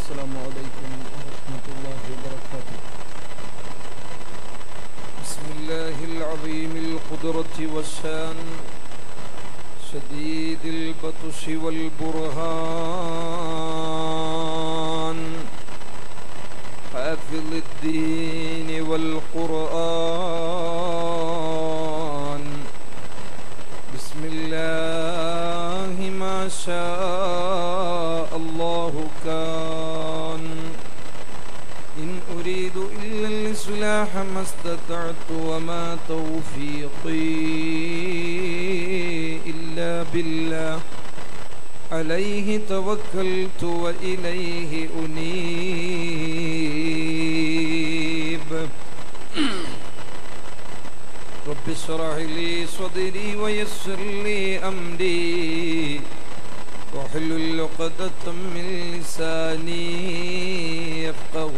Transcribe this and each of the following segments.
السلام عليكم ورحمة الله وبركاته بسم الله العظيم القدرة والشان شديد البطش والبرهان حافظ الدين والقرآن بسم الله ما شاء الله كان إن أريد إلا الإصلاح ما استطعت وما توفيقي إلا بالله عليه توكلت وإليه أنيب رب اشرح لي صدري ويسر لي أمري واحلل عقدة من لساني يفقه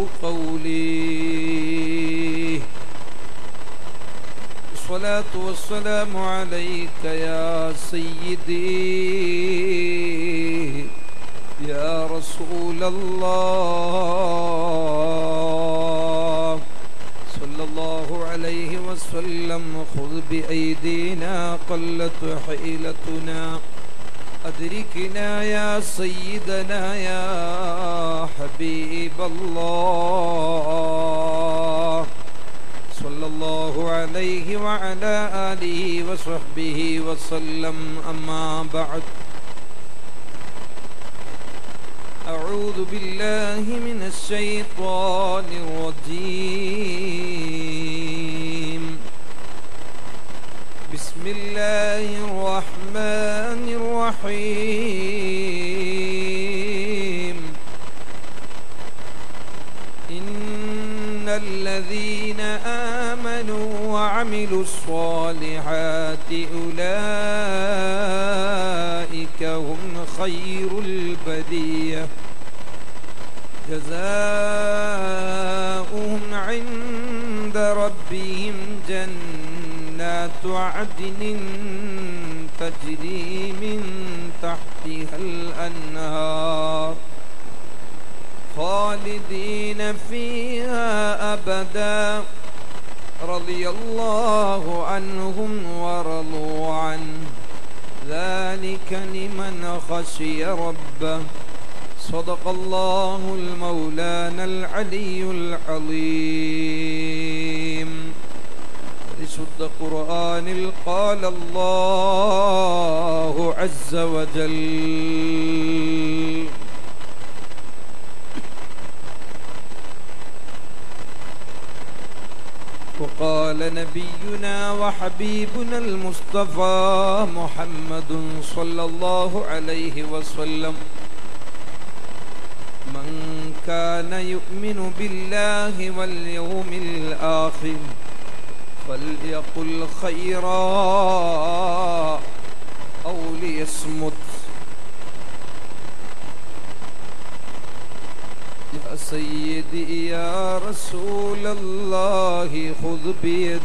قولي الصلاة والسلام عليك يا سيدي يا رسول الله صلى الله عليه وسلم خذ بأيدينا قلت حيلتنا أدركنا يا سيدنا يا حبيب الله صلى الله عليه وعلى آله وصحبه وسلم أما بعد أعوذ بالله من الشيطان الرجيم بسم الله الرحمن الرحيم إن الذين آمنوا وعملوا الصالحات أولئك هم خير البرية جزاؤهم عند ربهم جنات عدن تجري من تحتها الأنهار خالدين فيها أبدا رضي الله عنهم ورضوا عنه ذلك لمن خشي ربه صدق الله المولانا العلي العظيم പരിശുദ്ധ ഖുർആനിൽ قال الله عز وجل وقال نبينا وحبيبنا المصطفى محمد صلى الله عليه وسلم من كان يؤمن بالله واليوم الآخر فليقل خيرا أو ليصمت يا سيدي يا رسول الله خذ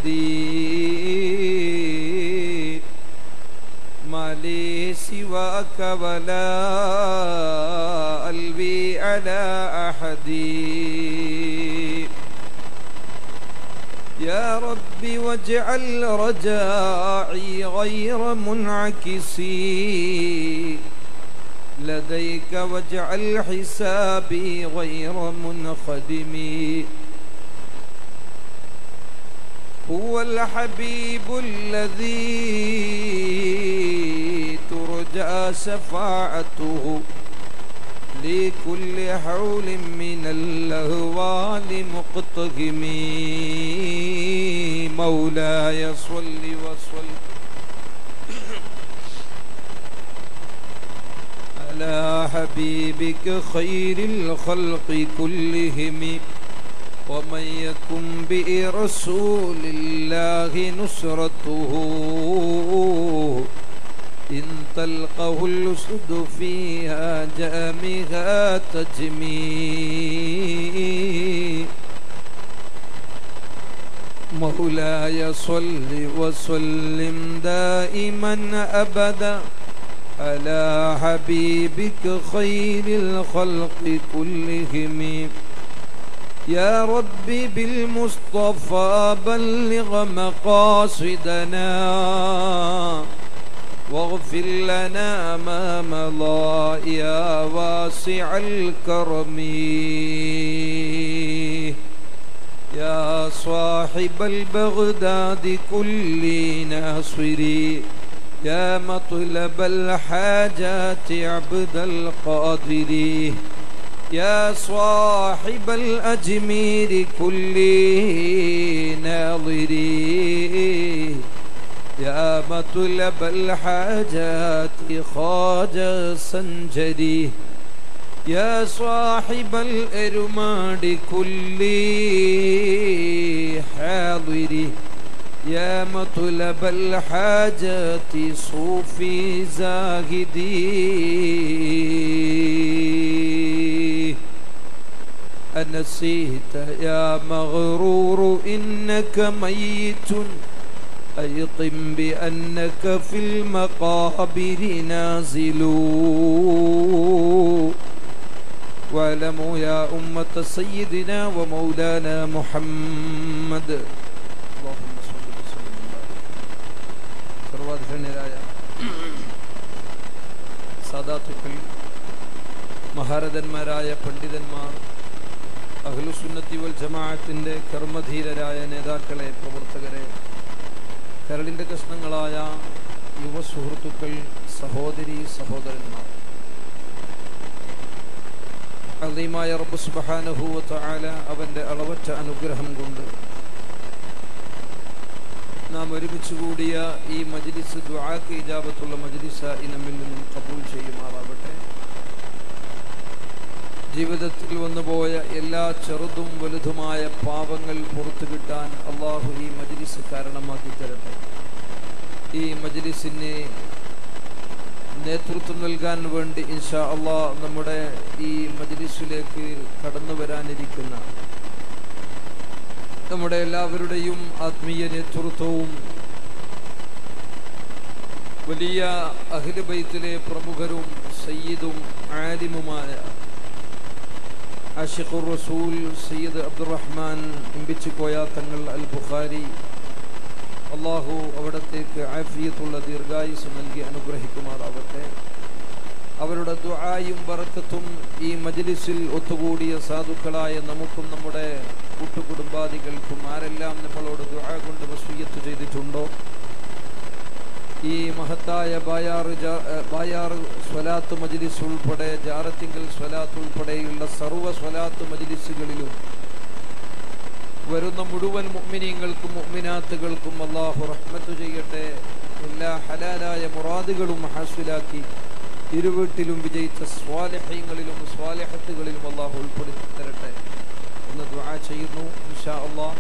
بيدي ما لي سواك ولا قلبي على أحد يا رب واجعل رجاعي غير منعكسي لديك واجعل حسابي غير منخدم هو الحبيب الذي ترجى شفاعته لكل حول من الأهوال مقتهم مولاي صل وسلم على حبيبك خير الخلق كلهم ومن يكن برسول الله نصرته إن تلقه الأسد فيها جامها تجمي مولاي صل وسلم دائما أبدا على حبيبك خير الخلق كلهم يا ربي بالمصطفى بلغ مقاصدنا واغفر لنا ما مضى يا واسع الكرم يا صاحب البغداد كل ناصري يا مطلب الحاجات عبد القادر يا صاحب الأجمير كل ناظري يا مطلب الحاجات خواجة سنجري يا صاحب الأرماد كل حاضري يا مطلب الحاجات صوفي زاهدي أنسيت يا مغرور إنك ميت أيقن بأنك في المقابر نازل واعلموا يا أمة سيدنا ومولانا محمد اللهم صل وسلم وبارك സർവാധനരായ സാദാത്തുക്കൾ മഹാരഥന്മാരായ പണ്ഡിതന്മാർ അഖിലുസുന്നത്തി വൽ ജമാഅത്തിൻ്റെ കർമ്മധീരരായ നേതാക്കളെ പ്രവർത്തകരെ കരളിൻ്റെ കഷ്ണങ്ങളായ യുവ സുഹൃത്തുക്കൾ സഹോദരി സഹോദരന്മാർ അലീമായ റബ്ബ് സുബ്ഹാനഹു തആല അവൻ്റെ അളവറ്റ അനുഗ്രഹം കൊണ്ട് നാം ഒരുമിച്ച് കൂടിയ ഈ മജ്ലിസ് ദുആക്ക് ഇജാബത്തുള്ള മജ്ലിസ നമ്മിൽ നിന്നും കബൂൽ ചെയ്യുമാറാവട്ടെ ജീവിതത്തിൽ വന്നുപോയ എല്ലാ ചെറുതും വലുതുമായ പാപങ്ങൾ പുറത്തു കിട്ടാൻ അള്ളാഹു ഈ മജ്ലിസ് കാരണമാക്കി തരട്ടെ ഈ മജ്ലിസിന് നേതൃത്വം നൽകാൻ വേണ്ടി ഇൻഷാ അള്ളാ നമ്മുടെ ഈ മജ്ലിസിലേക്ക് കടന്നു വരാനിരിക്കുന്ന നമ്മുടെ എല്ലാവരുടെയും ആത്മീയ നേതൃത്വവും വലിയ അഖിലബൈത്തിലെ പ്രമുഖരും സയ്യിദും ആലിമുമായ ആഷിഖുർ റസൂൽ സയ്യിദ് അബ്ദുറഹ്മാൻ ഇമ്പിച്ചിക്കോയ തങ്ങൾ അൽ ബുഖാരി അള്ളാഹു അവിടത്തേക്ക് ആഫിയത്തുള്ള ദീർഘായുസ് നൽകി അനുഗ്രഹിക്കുമാറാവട്ടെ അവരുടെ ദുആയും ബറക്കത്തും ഈ മജ്ലിസിൽ ഒത്തുകൂടിയ സാധുക്കളായ നമുക്കും നമ്മുടെ കൂട്ടുകുടുംബാദികൾക്കും ആരെല്ലാം നമ്മളോട് ദുആ കൊണ്ട് വസൂയത്ത് ചെയ്തിട്ടുണ്ടോ ഈ മഹത്തായ ബായാറ് ജാ- ഏ, ബായാറ് സ്വലാത്ത് മജ്ലിസ് ഉൾപ്പെടെ ജാറത്തിങ്കൽ സ്വലാത്ത് ഉൾപ്പെടെയുള്ള സർവ്വ സ്വലാത്ത് മജ്ലിസുകളിലും വരുന്ന മുഴുവൻ മുഅ്മിനീങ്ങൾക്കും മുഅ്മിനാത്തുകൾക്കും അള്ളാഹു റഹ്മത്ത് ചെയ്യട്ടെ എല്ലാ ഹലാലായ മുറാദുകളും ഹാസിലാക്കി ഇരുവീട്ടിലും വിജയിച്ച സ്വാലഹ്യങ്ങളിലും സ്വാലഹത്തുകളിലും അള്ളാഹു ഉൾപ്പെടുത്തി തരട്ടെ എന്ന് ദുആ ചെയ്യുന്നു ഇൻഷാ അള്ളാഹ്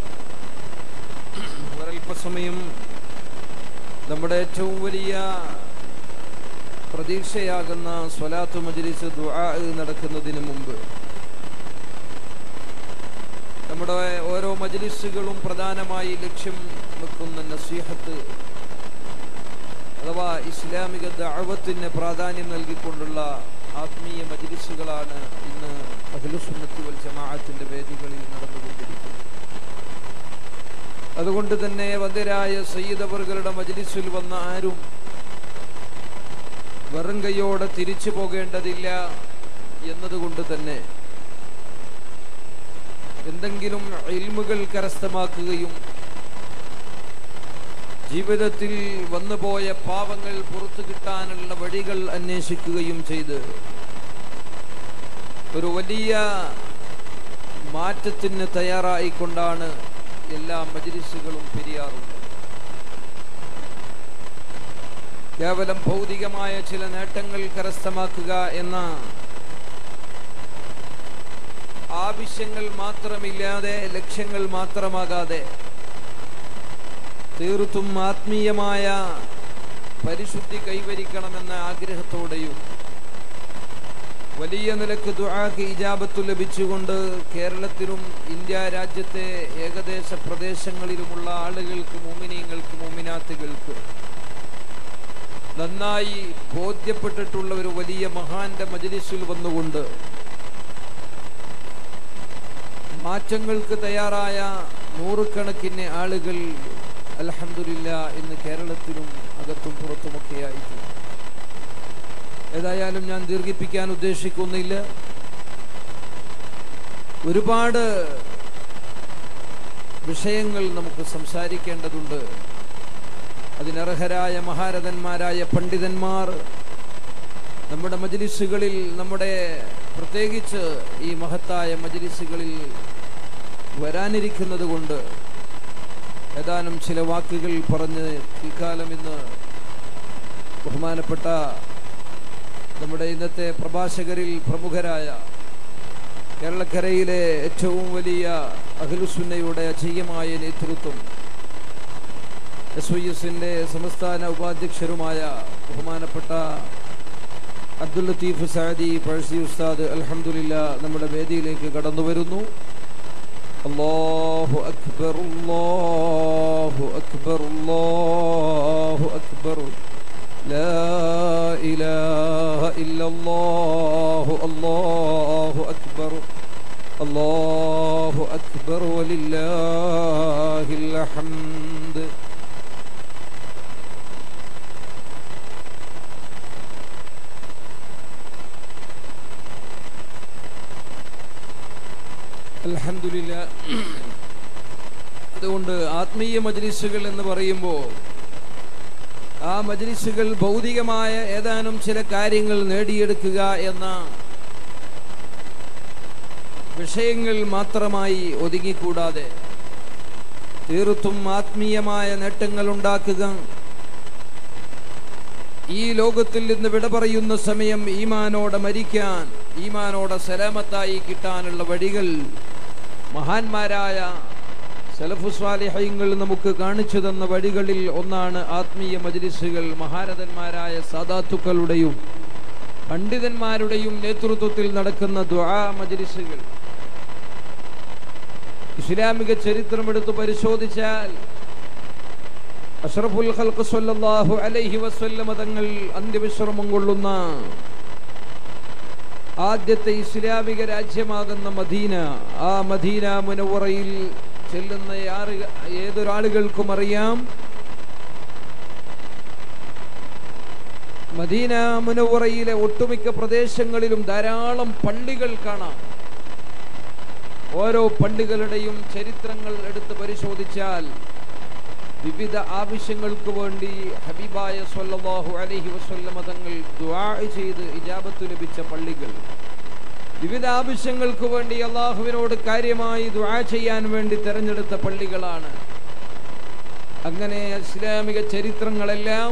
ഒരൽപ്പസമയം നമ്മുടെ ഏറ്റവും വലിയ പ്രതീക്ഷയാകുന്ന സ്വലാത്ത് മജ്ലിസ് ദുആ നടക്കുന്നതിന് മുമ്പ് നമ്മുടെ ഓരോ മജ്ലിസുകളും പ്രധാനമായി ലക്ഷ്യം വെക്കുന്ന നസീഹത്ത് അഥവാ ഇസ്ലാമിക ദഅവത്തിന് പ്രാധാന്യം നൽകിക്കൊണ്ടുള്ള ആത്മീയ മജ്ലിസുകളാണ് ഇന്ന് അഖിലുസുന്നത്തി വൽ ജമാഅത്തിന്റെ വേദികളിൽ നടന്നുകൊണ്ടിരിക്കുന്നത് അതുകൊണ്ട് തന്നെ വന്ദരായ സയ്യിദ് അവറുകളുടെ മജ്ലിസിൽ വന്ന ആരും വെറും കൈയോടെ തിരിച്ചു പോകേണ്ടതില്ല എന്നതുകൊണ്ട് തന്നെ എന്തെങ്കിലും ഇൽമുകൾ കരസ്ഥമാക്കുകയും ജീവിതത്തിൽ വന്നുപോയ പാവങ്ങൾ പുറത്തു കിട്ടാനുള്ള വഴികൾ അന്വേഷിക്കുകയും ചെയ്ത് ഒരു വലിയ മാറ്റത്തിന് തയ്യാറായിക്കൊണ്ടാണ് എല്ലാ മജ്ലിസുകളും പിരിയാറുള്ളത് കേവലം ഭൗതികമായ ചില നേട്ടങ്ങൾ കരസ്ഥമാക്കുക എന്ന ആവശ്യങ്ങൾ മാത്രമില്ലാതെ ലക്ഷ്യങ്ങൾ മാത്രമാകാതെ തീർത്തും ആത്മീയമായ പരിശുദ്ധി കൈവരിക്കണമെന്ന ആഗ്രഹത്തോടെയും വലിയ നിലക്ക് ദുആക്ക് ഇജാബത്തു ലഭിച്ചുകൊണ്ട് കേരളത്തിലും ഇന്ത്യ രാജ്യത്തെ ഏകദേശ പ്രദേശങ്ങളിലുമുള്ള ആളുകൾക്ക് മോമിനീങ്ങൾക്ക് മോമിനാത്തുകൾക്ക് നന്നായി ബോധ്യപ്പെട്ടിട്ടുള്ള ഒരു വലിയ മഹാന്റെ മജലിസിൽ വന്നുകൊണ്ട് മാറ്റങ്ങൾക്ക് തയ്യാറായ നൂറുകണക്കിന് ആളുകൾ അലഹമില്ല ഇന്ന് കേരളത്തിലും അകത്തും പുറത്തുമൊക്കെയായിട്ടുണ്ട് ഏതായാലും ഞാൻ ദീർഘിപ്പിക്കാൻ ഉദ്ദേശിക്കുന്നില്ല ഒരുപാട് വിഷയങ്ങൾ നമുക്ക് സംസാരിക്കേണ്ടതുണ്ട് അതിനർഹരായ മഹാരഥന്മാരായ പണ്ഡിതന്മാർ നമ്മുടെ മജലിസുകളിൽ നമ്മുടെ പ്രത്യേകിച്ച് ഈ മഹത്തായ മജലിസുകളിൽ വരാനിരിക്കുന്നത് കൊണ്ട് ഏതാനും ചില വാക്കുകൾ പറഞ്ഞ് ഇക്കാലം ഇന്ന് ബഹുമാനപ്പെട്ട നമ്മുടെ ഇന്നത്തെ പ്രഭാഷകരിൽ പ്രമുഖരായ കേരളക്കരയിലെ ഏറ്റവും വലിയ അഖിലുസുന്നയുടെ അജയ്യമായ നേതൃത്വം എസ് വൈ എസിൻ്റെ സംസ്ഥാന ഉപാധ്യക്ഷരുമായ ബഹുമാനപ്പെട്ട അബ്ദുൽ ലത്തീഫ് സാദി പഴസി ഉസ്താദ് അൽഹംദുലില്ല നമ്മുടെ വേദിയിലേക്ക് കടന്നു വരുന്നു അല്ലാഹു അക്ബർ അല്ലാഹു അക്ബർ അല്ലാഹു അക്ബർ لا إله إلا الله الله أكبر الله أكبر ولله الحمد അൽഹംദുലില്ല അതുകൊണ്ട് ആത്മീയ മജ്ലിസുകൾ എന്ന് പറയുമ്പോൾ ആ മജ്ലിസുകൾ ഭൗതികമായ ഏതാനും ചില കാര്യങ്ങൾ നേടിയെടുക്കുക എന്ന വിഷയങ്ങൾ മാത്രമായി ഒതുങ്ങിക്കൂടാതെ തീർത്തും ആത്മീയമായ നേട്ടങ്ങൾ ഉണ്ടാക്കുക ഈ ലോകത്തിൽ നിന്ന് വിട പറയുന്ന സമയം ഈമാനോടെ മരിക്കാൻ ഈമാനോടെ സലാമത്തായി കിട്ടാനുള്ള വഴികൾ മഹാന്മാരായ സലഫുസ്വാലിഹയങ്ങൾ നമുക്ക് കാണിച്ചു തന്ന വഴികളിൽ ഒന്നാണ് ആത്മീയ മജ്ലിസുകൾ മഹാരഥന്മാരായ സാദാത്തുക്കളുടെയും പണ്ഡിതന്മാരുടെയും നേതൃത്വത്തിൽ നടക്കുന്ന ദ്വാ മജ്ലിസുകൾ ഇസ്ലാമിക ചരിത്രമെടുത്ത് പരിശോധിച്ചാൽ അഷ്റഫുൽ ഖൽഖ് സ്വല്ലല്ലാഹു അലൈഹി വസല്ലമ തങ്ങൾ അന്ത്യവിശ്രമം കൊള്ളുന്ന ആദ്യത്തെ ഇസ്ലാമിക രാജ്യമാകുന്ന മദീന ആ മദീന മുനവറയിൽ ചെല്ലുന്ന ആറ് ഏതൊരാളുകൾക്കും അറിയാം മദീന മുനവറയിലെ ഒട്ടുമിക്ക പ്രദേശങ്ങളിലും ധാരാളം പള്ളികൾ കാണാം ഓരോ പള്ളികളുടെയും ചരിത്രങ്ങൾ എടുത്ത് പരിശോധിച്ചാൽ വിവിധ ആവശ്യങ്ങൾക്ക് വേണ്ടി ഹബീബായ സ്വല്ലല്ലാഹു അലൈഹി വസല്ലമ തങ്ങൾ ദുആ ചെയ്ത് ഇജാബത്ത് ലഭിച്ച പള്ളികൾ വിവിധ ആവശ്യങ്ങൾക്ക് വേണ്ടി അള്ളാഹുവിനോട് കാര്യമായി ദുആ ചെയ്യാൻ വേണ്ടി തെരഞ്ഞെടുത്ത പള്ളികളാണ് അങ്ങനെ ഇസ്ലാമിക ചരിത്രങ്ങളെല്ലാം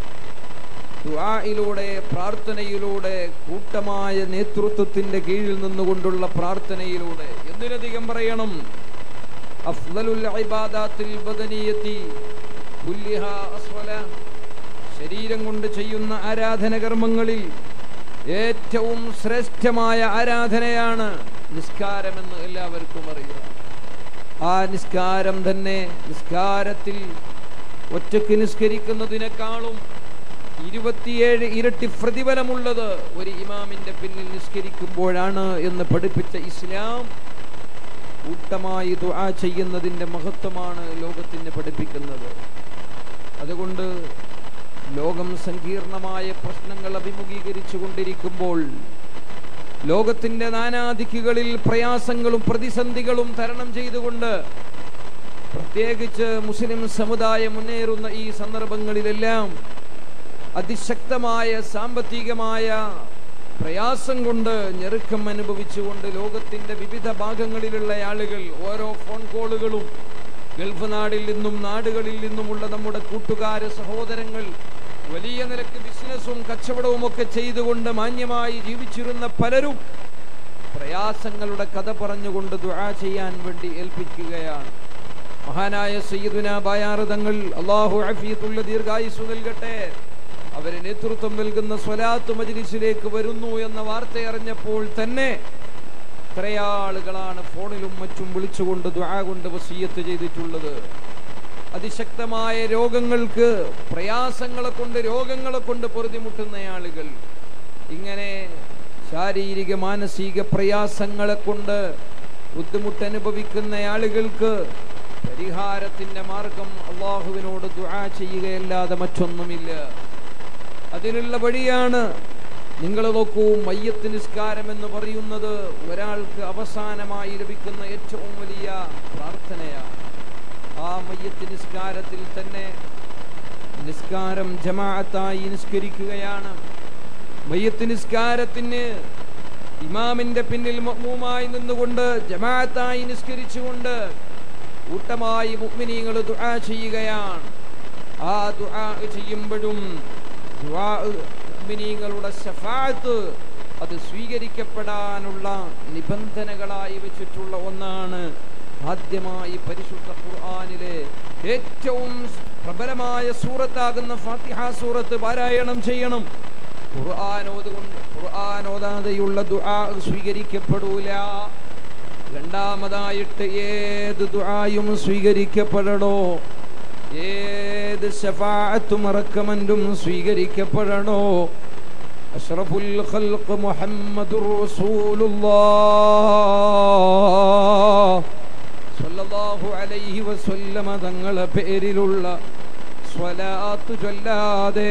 ദുആയിലൂടെ പ്രാർത്ഥനയിലൂടെ കൂട്ടമായ നേതൃത്വത്തിന്റെ കീഴിൽ നിന്നുകൊണ്ടുള്ള പ്രാർത്ഥനയിലൂടെ എന്തിനധികം പറയണം അഫ്ദലുൽ ഇബാദാത്തിൽ ബദനിയത്തി കുല്ലിഹാ അസ്വല ശരീരം കൊണ്ട് ചെയ്യുന്ന ആരാധന കർമ്മങ്ങളിൽ ഏറ്റവും ശ്രേഷ്ഠമായ ആരാധനയാണ് നിസ്കാരമെന്ന് എല്ലാവർക്കും അറിയാം ആ നിസ്കാരം തന്നെ നിസ്കാരത്തിൽ ഒറ്റക്ക് നിസ്കരിക്കുന്നതിനേക്കാളും ഇരുപത്തിയേഴ് ഇരട്ടി പ്രതിഫലമുള്ളത് ഒരു ഇമാമിന്റെ പിന്നിൽ നിസ്കരിക്കുമ്പോഴാണ് എന്ന് പഠിപ്പിച്ച ഇസ്ലാം കൂട്ടമായി ദുആ ചെയ്യുന്നതിൻ്റെ മഹത്വമാണ് ലോകത്തിന് പഠിപ്പിക്കുന്നത് അതുകൊണ്ട് ലോകം സങ്കീർണമായ പ്രശ്നങ്ങൾ അഭിമുഖീകരിച്ചു കൊണ്ടിരിക്കുമ്പോൾ ലോകത്തിൻ്റെ നാനാദിക്കുകളിൽ പ്രയാസങ്ങളും പ്രതിസന്ധികളും തരണം ചെയ്തുകൊണ്ട് പ്രത്യേകിച്ച് മുസ്ലിം സമുദായം മുന്നേറുന്ന ഈ സന്ദർഭങ്ങളിലെല്ലാം അതിശക്തമായ സാമ്പത്തികമായ പ്രയാസം കൊണ്ട് ഞെരുക്കം അനുഭവിച്ചുകൊണ്ട് ലോകത്തിന്റെ വിവിധ ഭാഗങ്ങളിലുള്ള ആളുകൾ ഓരോ ഫോൺ കോളുകളും ഗൾഫ് നാടിൽ നിന്നും നാടുകളിൽ നിന്നുമുള്ള നമ്മുടെ കൂട്ടുകാര് സഹോദരങ്ങൾ വലിയ നിലക്ക് ബിസിനസ്സും കച്ചവടവും ഒക്കെ ചെയ്തുകൊണ്ട് മാന്യമായി ജീവിച്ചിരുന്ന പലരും പ്രയാസങ്ങളുടെ കഥ പറഞ്ഞുകൊണ്ട് ദുആ ചെയ്യാൻ വേണ്ടി ഏൽപ്പിക്കുകയാണ് മഹാനായ സയ്യിദുന ബായാറുതങ്ങൾ അള്ളാഹു അഫീത്തുള്ള ദീർഘായുസ് നൽകട്ടെ അവര് നേതൃത്വം നൽകുന്ന സ്വലാത്ത് മജ്ലിസിലേക്ക് വരുന്നു എന്ന വാർത്ത അറിഞ്ഞപ്പോൾ തന്നെ ഇത്രയാളുകളാണ് ഫോണിലും മറ്റും വിളിച്ചുകൊണ്ട് ദ്വാ കൊണ്ട് വസീയത്ത് ചെയ്തിട്ടുള്ളത് അതിശക്തമായ രോഗങ്ങൾക്ക് പ്രയാസങ്ങളെ കൊണ്ട് രോഗങ്ങളെ കൊണ്ട് പൊറുതിമുട്ടുന്ന ആളുകൾ ഇങ്ങനെ ശാരീരിക മാനസിക പ്രയാസങ്ങളെ കൊണ്ട് ബുദ്ധിമുട്ട് അനുഭവിക്കുന്ന ആളുകൾക്ക് പരിഹാരത്തിന്റെ മാർഗം അള്ളാഹുവിനോട് ദുആ ചെയ്യുകയല്ലാതെ മറ്റൊന്നുമില്ല അതിനുള്ള വഴിയാണ് നിങ്ങൾ നോക്കൂ മയ്യത്ത് നിസ്കാരം എന്ന് പറയുന്നത് ഒരാൾക്ക് അവസാനമായി ലഭിക്കുന്ന ഏറ്റവും വലിയ പ്രാർത്ഥനയാണ് ആ മയ്യത്ത് നിസ്കാരത്തിൽ തന്നെ നിസ്കാരം ജമാഅത്തായി നിസ്കരിക്കുകയാണ് മയ്യത്ത് നിസ്കാരത്തിന് ഇമാമിന്റെ പിന്നിൽ മഅ്മൂമായി നിന്നുകൊണ്ട് ജമാഅത്തായി നിസ്കരിച്ചുകൊണ്ട് കൂട്ടമായി മുഅ്മിനീങ്ങൾ ദുആ ചെയ്യുകയാണ് ആ ദുആ ചെയ്യുമ്പോഴും ദുആ മുഅ്മിനീങ്ങളുടെ ശഫാഅത്ത് അത് സ്വീകരിക്കപ്പെടാനുള്ള നിബന്ധനകളായി വെച്ചിട്ടുള്ള ഒന്നാണ് ആദ്യമായി പരിശുദ്ധ ഖുർആനിലെ ഏറ്റവും പ്രബലമായ സൂറത്താകുന്ന ഫാത്തിഹ സൂറത്ത് പാരായണം ചെയ്യണം ഖുർആാനോതുകൊണ്ട് ഖുർആാനോദാതെയുള്ള ദുആ സ്വീകരിക്കപ്പെടൂല രണ്ടാമതായിട്ട് ഏത് ദുആയും സ്വീകരിക്കപ്പെടണോ ഏത് ശഫാഅത്തും റക്കമൻറ്റും സ്വീകരിക്കപ്പെടണോ അഷ്റഫുൽ ഖൽഖ് മുഹമ്മദുർ റസൂലുള്ളാഹ് സ്വല്ലല്ലാഹു അലൈഹി വസല്ലമ തങ്ങളെ പേരിലുള്ള സ്വലാത്ത് ചൊല്ലാതെ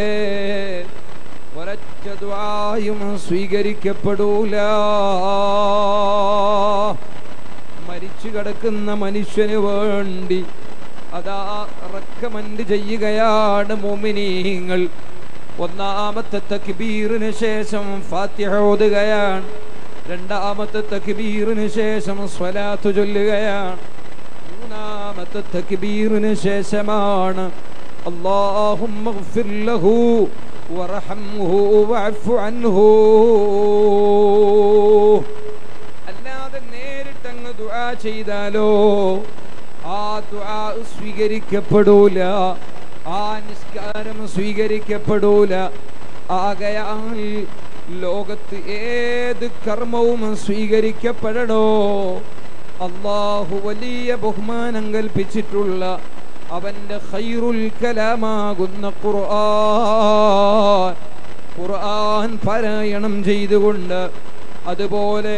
ഒരൊറ്റ ദുആയും സ്വീകരിക്കപ്പെടൂല മരിച്ചു കിടക്കുന്ന മനുഷ്യന് വേണ്ടി അതാ റെക്കമെൻഡ് ചെയ്യുകയാണ് മോമിനീങ്ങൾ ഒന്നാമത്തെ തക്ബീറിന് ശേഷം ഫാത്തിഹ ഓതുകയാണ് രണ്ടാമത്തെ തക്ബീറിന് ശേഷം സ്വലാത്ത് ചൊല്ലുകയാണ് മൂന്നാമത്തെ തക്ബീറിന് ശേഷമാണ് اللهم اغفر له وارحمه واعف عنه അല്ലാതെ നേരിട്ടങ്ങ് ദുആ ചെയ്താലോ ആ ദുആ സ്വീകരിക്കപ്പെടൂല ആ നിസ്കാരം സ്വീകരിക്കപ്പെടൂല ആകയാൽ ലോകത്ത് ഏത് കർമ്മവും സ്വീകരിക്കപ്പെടണോ അള്ളാഹു വലിയ ബഹുമാനം കൽപ്പിച്ചിട്ടുള്ള അവന്റെ ഖൈറുൽ കലാമാകുന്ന ഖുർആൻ ഖുർആൻ പാരായണം ചെയ്തുകൊണ്ട് അതുപോലെ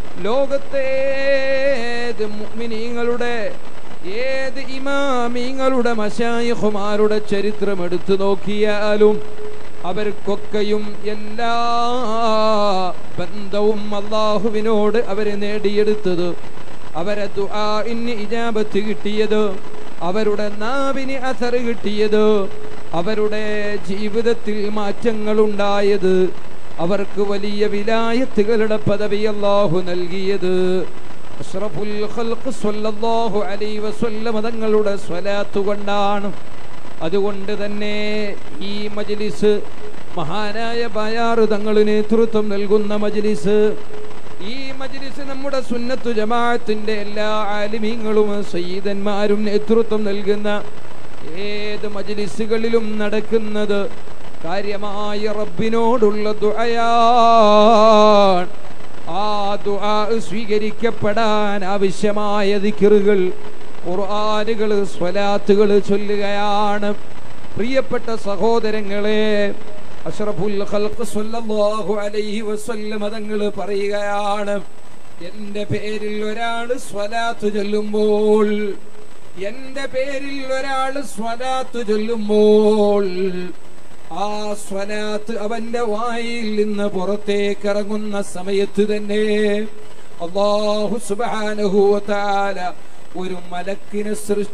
ലോകത്തേത് മുഅ്മിനീങ്ങളുടെ ഏത് ഇമാമീങ്ങളുടെ മശായിഖുമാരുടെ ചരിത്രം എടുത്തു നോക്കിയാലും അവർക്കൊക്കെയും എല്ലാ ബന്ധവും അള്ളാഹുവിനോട് അവരെ നേടിയെടുത്തത് അവരെ ദുആഇന് ഇജാബത്ത് കിട്ടിയത് അവരുടെ നാവിന് അസർ കിട്ടിയത് അവരുടെ ജീവിതത്തിൽ മാറ്റങ്ങൾ ഉണ്ടായത് അവർക്ക് വലിയ വിലായത്തുകളുടെ പദവി അള്ളാഹു നൽകിയത് അഷ്റഫുൽ ഖൽഖ് സ്വല്ലല്ലാഹു അലൈഹി വസല്ലം തങ്ങളുടെ സ്വലാത്ത് കൊണ്ടാണ് അതുകൊണ്ട് തന്നെ ഈ മജ്ലിസ് മഹാനായ ബയാറ് തങ്ങൾ നേതൃത്വം നൽകുന്ന മജ്ലിസ് ഈ മജ്ലിസ് നമ്മുടെ സുന്നത്തു ജമാഅത്തിന്റെ എല്ലാ ആലിമീങ്ങളും സയ്യിദന്മാരും നേതൃത്വം നൽകുന്ന ഏത് മജ്ലിസുകളിലും നടക്കുന്നത് കാര്യമായ റബ്ബിനോടുള്ള ദുആയാണ് ആ ദുആ സ്വീകരിക്കപ്പെടാൻ ആവശ്യമായ ദിക്റുകൾ ഖുർആനുകൾ സ്വലാത്തുകൾ ചൊല്ലുകയാണ് പ്രിയപ്പെട്ട സഹോദരങ്ങളെ അഷ്റഫുൽ ഖൽഖ് സ്വല്ലല്ലാഹു അലൈഹി വസല്ലം തങ്ങൾ പറയുകയാണ് എന്റെ പേരിൽ ഒരാൾ സ്വലാത്ത് ചൊല്ലുമ്പോൾ എന്റെ പേരിൽ ഒരാൾ സ്വലാത്ത് ചൊല്ലുമ്പോൾ ആ സ്വലാത്ത് അവന്റെ വായിൽ നിന്ന് പുറത്തേക്ക് ഇറങ്ങുന്ന സമയത്ത് തന്നെ അള്ളാഹു സുബ്ഹാനഹു വ തആല ഒരു മലക്കിനെ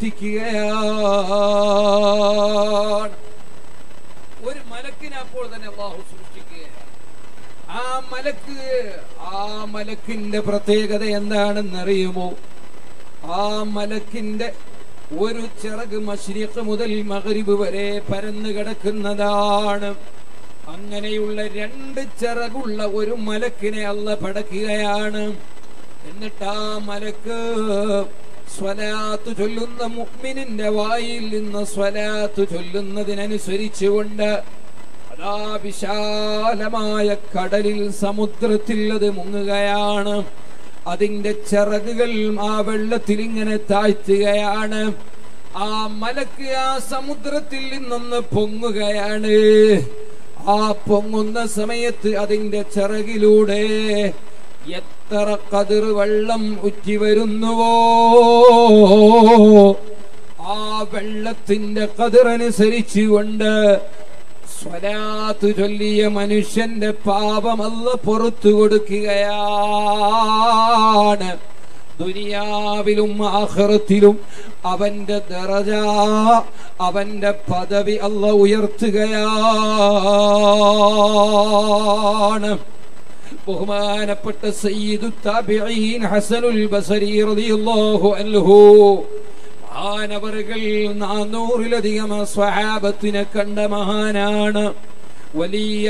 സൃഷ്ടിക്കുകയാണ് ഒരു മലക്കിനെ അപ്പോൾ തന്നെ അള്ളാഹു സൃഷ്ടിക്കുകയാണ് ആ മലക്ക് ആ മലക്കിന്റെ പ്രത്യേകത എന്താണെന്നറിയുമോ ആ മലക്കിന്റെ ഒരു ചിറക് മഷ്രിഖ് മുതൽ മഗ്രിബ് വരെ പരന്നു കിടക്കുന്നതാണ് അങ്ങനെയുള്ള രണ്ട് ചിറകുള്ള ഒരു മലക്കിനെ അല്ല പടക്കുകയാണ് എന്നിട്ട് ആ മലക്ക് സ്വലാത്ത് ചൊല്ലുന്ന മുഅ്മിനിന്റെ വായിൽ നിന്ന് സ്വലാത്ത് ചൊല്ലുന്നതിനനുസരിച്ചുകൊണ്ട് അതാ വിശാലമായ കടലിൽ സമുദ്രത്തിൽ അത് മുങ്ങുകയാണ് അതിന്റെ ചിറകുകൾ ആ വെള്ളത്തിൽ ഇങ്ങനെ താഴ്ത്തുകയാണ് ആ മലക്ക് ആ സമുദ്രത്തിൽ നിന്നൊന്ന് പൊങ്ങുകയാണ് ആ പൊങ്ങുന്ന സമയത്ത് അതിന്റെ ചിറകിലൂടെ എത്ര കതിർ വെള്ളം ഉറ്റി വരുന്നുവോ ആ വെള്ളത്തിന്റെ കതിറനുസരിച്ചുകൊണ്ട് സ്വലാത്ത് ചൊല്ലിയ മനുഷ്യന്റെ പാപമല്ല പുറത്തു കൊടുക്കുകയാണ് ദുനിയാവിലും ആഹ്റത്തിലും അവന്റെ ദറജ അവന്റെ പദവി അല്ല ഉയർത്തുകയാണ് ബഹുമാനപ്പെട്ട സയ്യിദു താബിഈൻ ഹസനുൽ ബസരി റളിയല്ലാഹു അൻഹു മഹാനവറുകൾ നാനൂറിലധികം സ്വഹാബത്തിനെ കണ്ട മഹാനാണ് വലിയ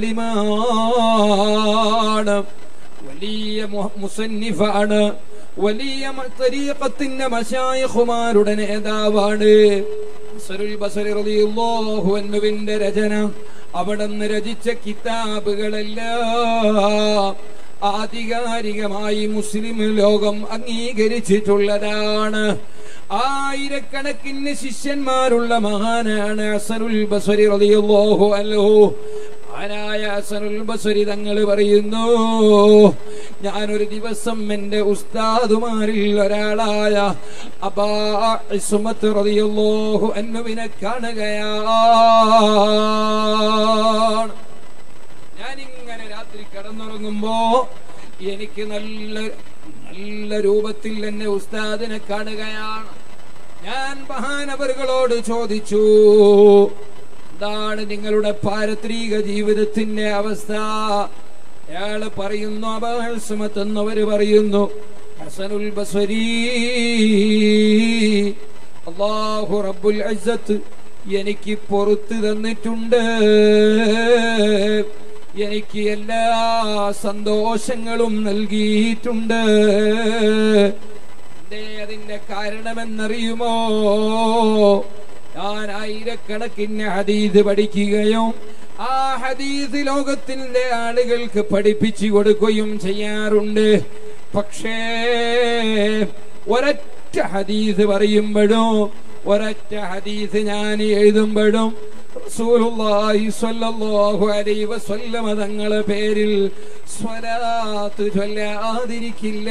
ആലിമാണ് വലിയ മു- മുസന്നിഫാണ് വലിയ മ- തരീഖത്തിന്റെ മശായിഖുമാരുടെ നേതാവാണ് ഹസനുൽ ബസരി റളിയല്ലാഹു അൻഹുവിന്റെ രചന അവിടുന്ന് രചിച്ച കിതാബുകളെല്ലാം ആധികാരികമായി മുസ്ലിം ലോകം അംഗീകരിച്ചിട്ടുള്ളതാണ് ആയിരക്കണക്കിന് ശിഷ്യന്മാരുള്ള മഹാനാണ് ഹസനുൽ ബസരി റളിയല്ലാഹു അൻഹു മഹാനായ ഹസനുൽ ബസരി തങ്ങൾ പറയുന്നു ഞാനൊരു ദിവസം എന്റെ ഉസ്താദുമാരിൽ ഒരാളായ അബാ ഇസ്മത്ത് റളിയല്ലാഹു അൻഹുവിനെ കാണുകയാണ് ഞാനിങ്ങനെ രാത്രി കിടന്നുറങ്ങുമ്പോ എനിക്ക് നല്ല നല്ല രൂപത്തിൽ എന്നെ ഉസ്താദിനെ കാണുകയാണ് ഞാൻ മഹാനവറുകളോട് ചോദിച്ചു എന്താണ് നിങ്ങളുടെ പാരത്രിക ജീവിതത്തിന്റെ അവസ്ഥ അയാള് പറയുന്നു അബാസുമത്ത് എന്നവര് പറയുന്നു ഹസനുൽ ബസ്വരീ അള്ളാഹു റബ്ബുൽ ഇസ്സത്ത് എനിക്ക് പുറത്തു തന്നിട്ടുണ്ട് എനിക്ക് എല്ലാ സന്തോഷങ്ങളും നൽകിയിട്ടുണ്ട് എന്തേ അതിന്റെ കാരണമെന്നറിയുമോ ഞാൻ ആയിരക്കണക്കിന് ഹദീദ് പഠിക്കുകയും ആ ഹദീദ് ലോകത്തിന്റെ ആളുകൾക്ക് പഠിപ്പിച്ചു കൊടുക്കുകയും ചെയ്യാറുണ്ട് പക്ഷേ ഒരൊറ്റ ഹദീസ് പറയുമ്പോഴും ഒരൊറ്റ ഹദീസ് ഞാൻ എഴുതുമ്പോഴും റസൂലുള്ളാഹി സ്വല്ലല്ലാഹു അലൈഹി വസല്ലമ തങ്ങളെ പേരിൽ സ്വലാത്ത് ചൊല്ലാതിരിക്കില്ല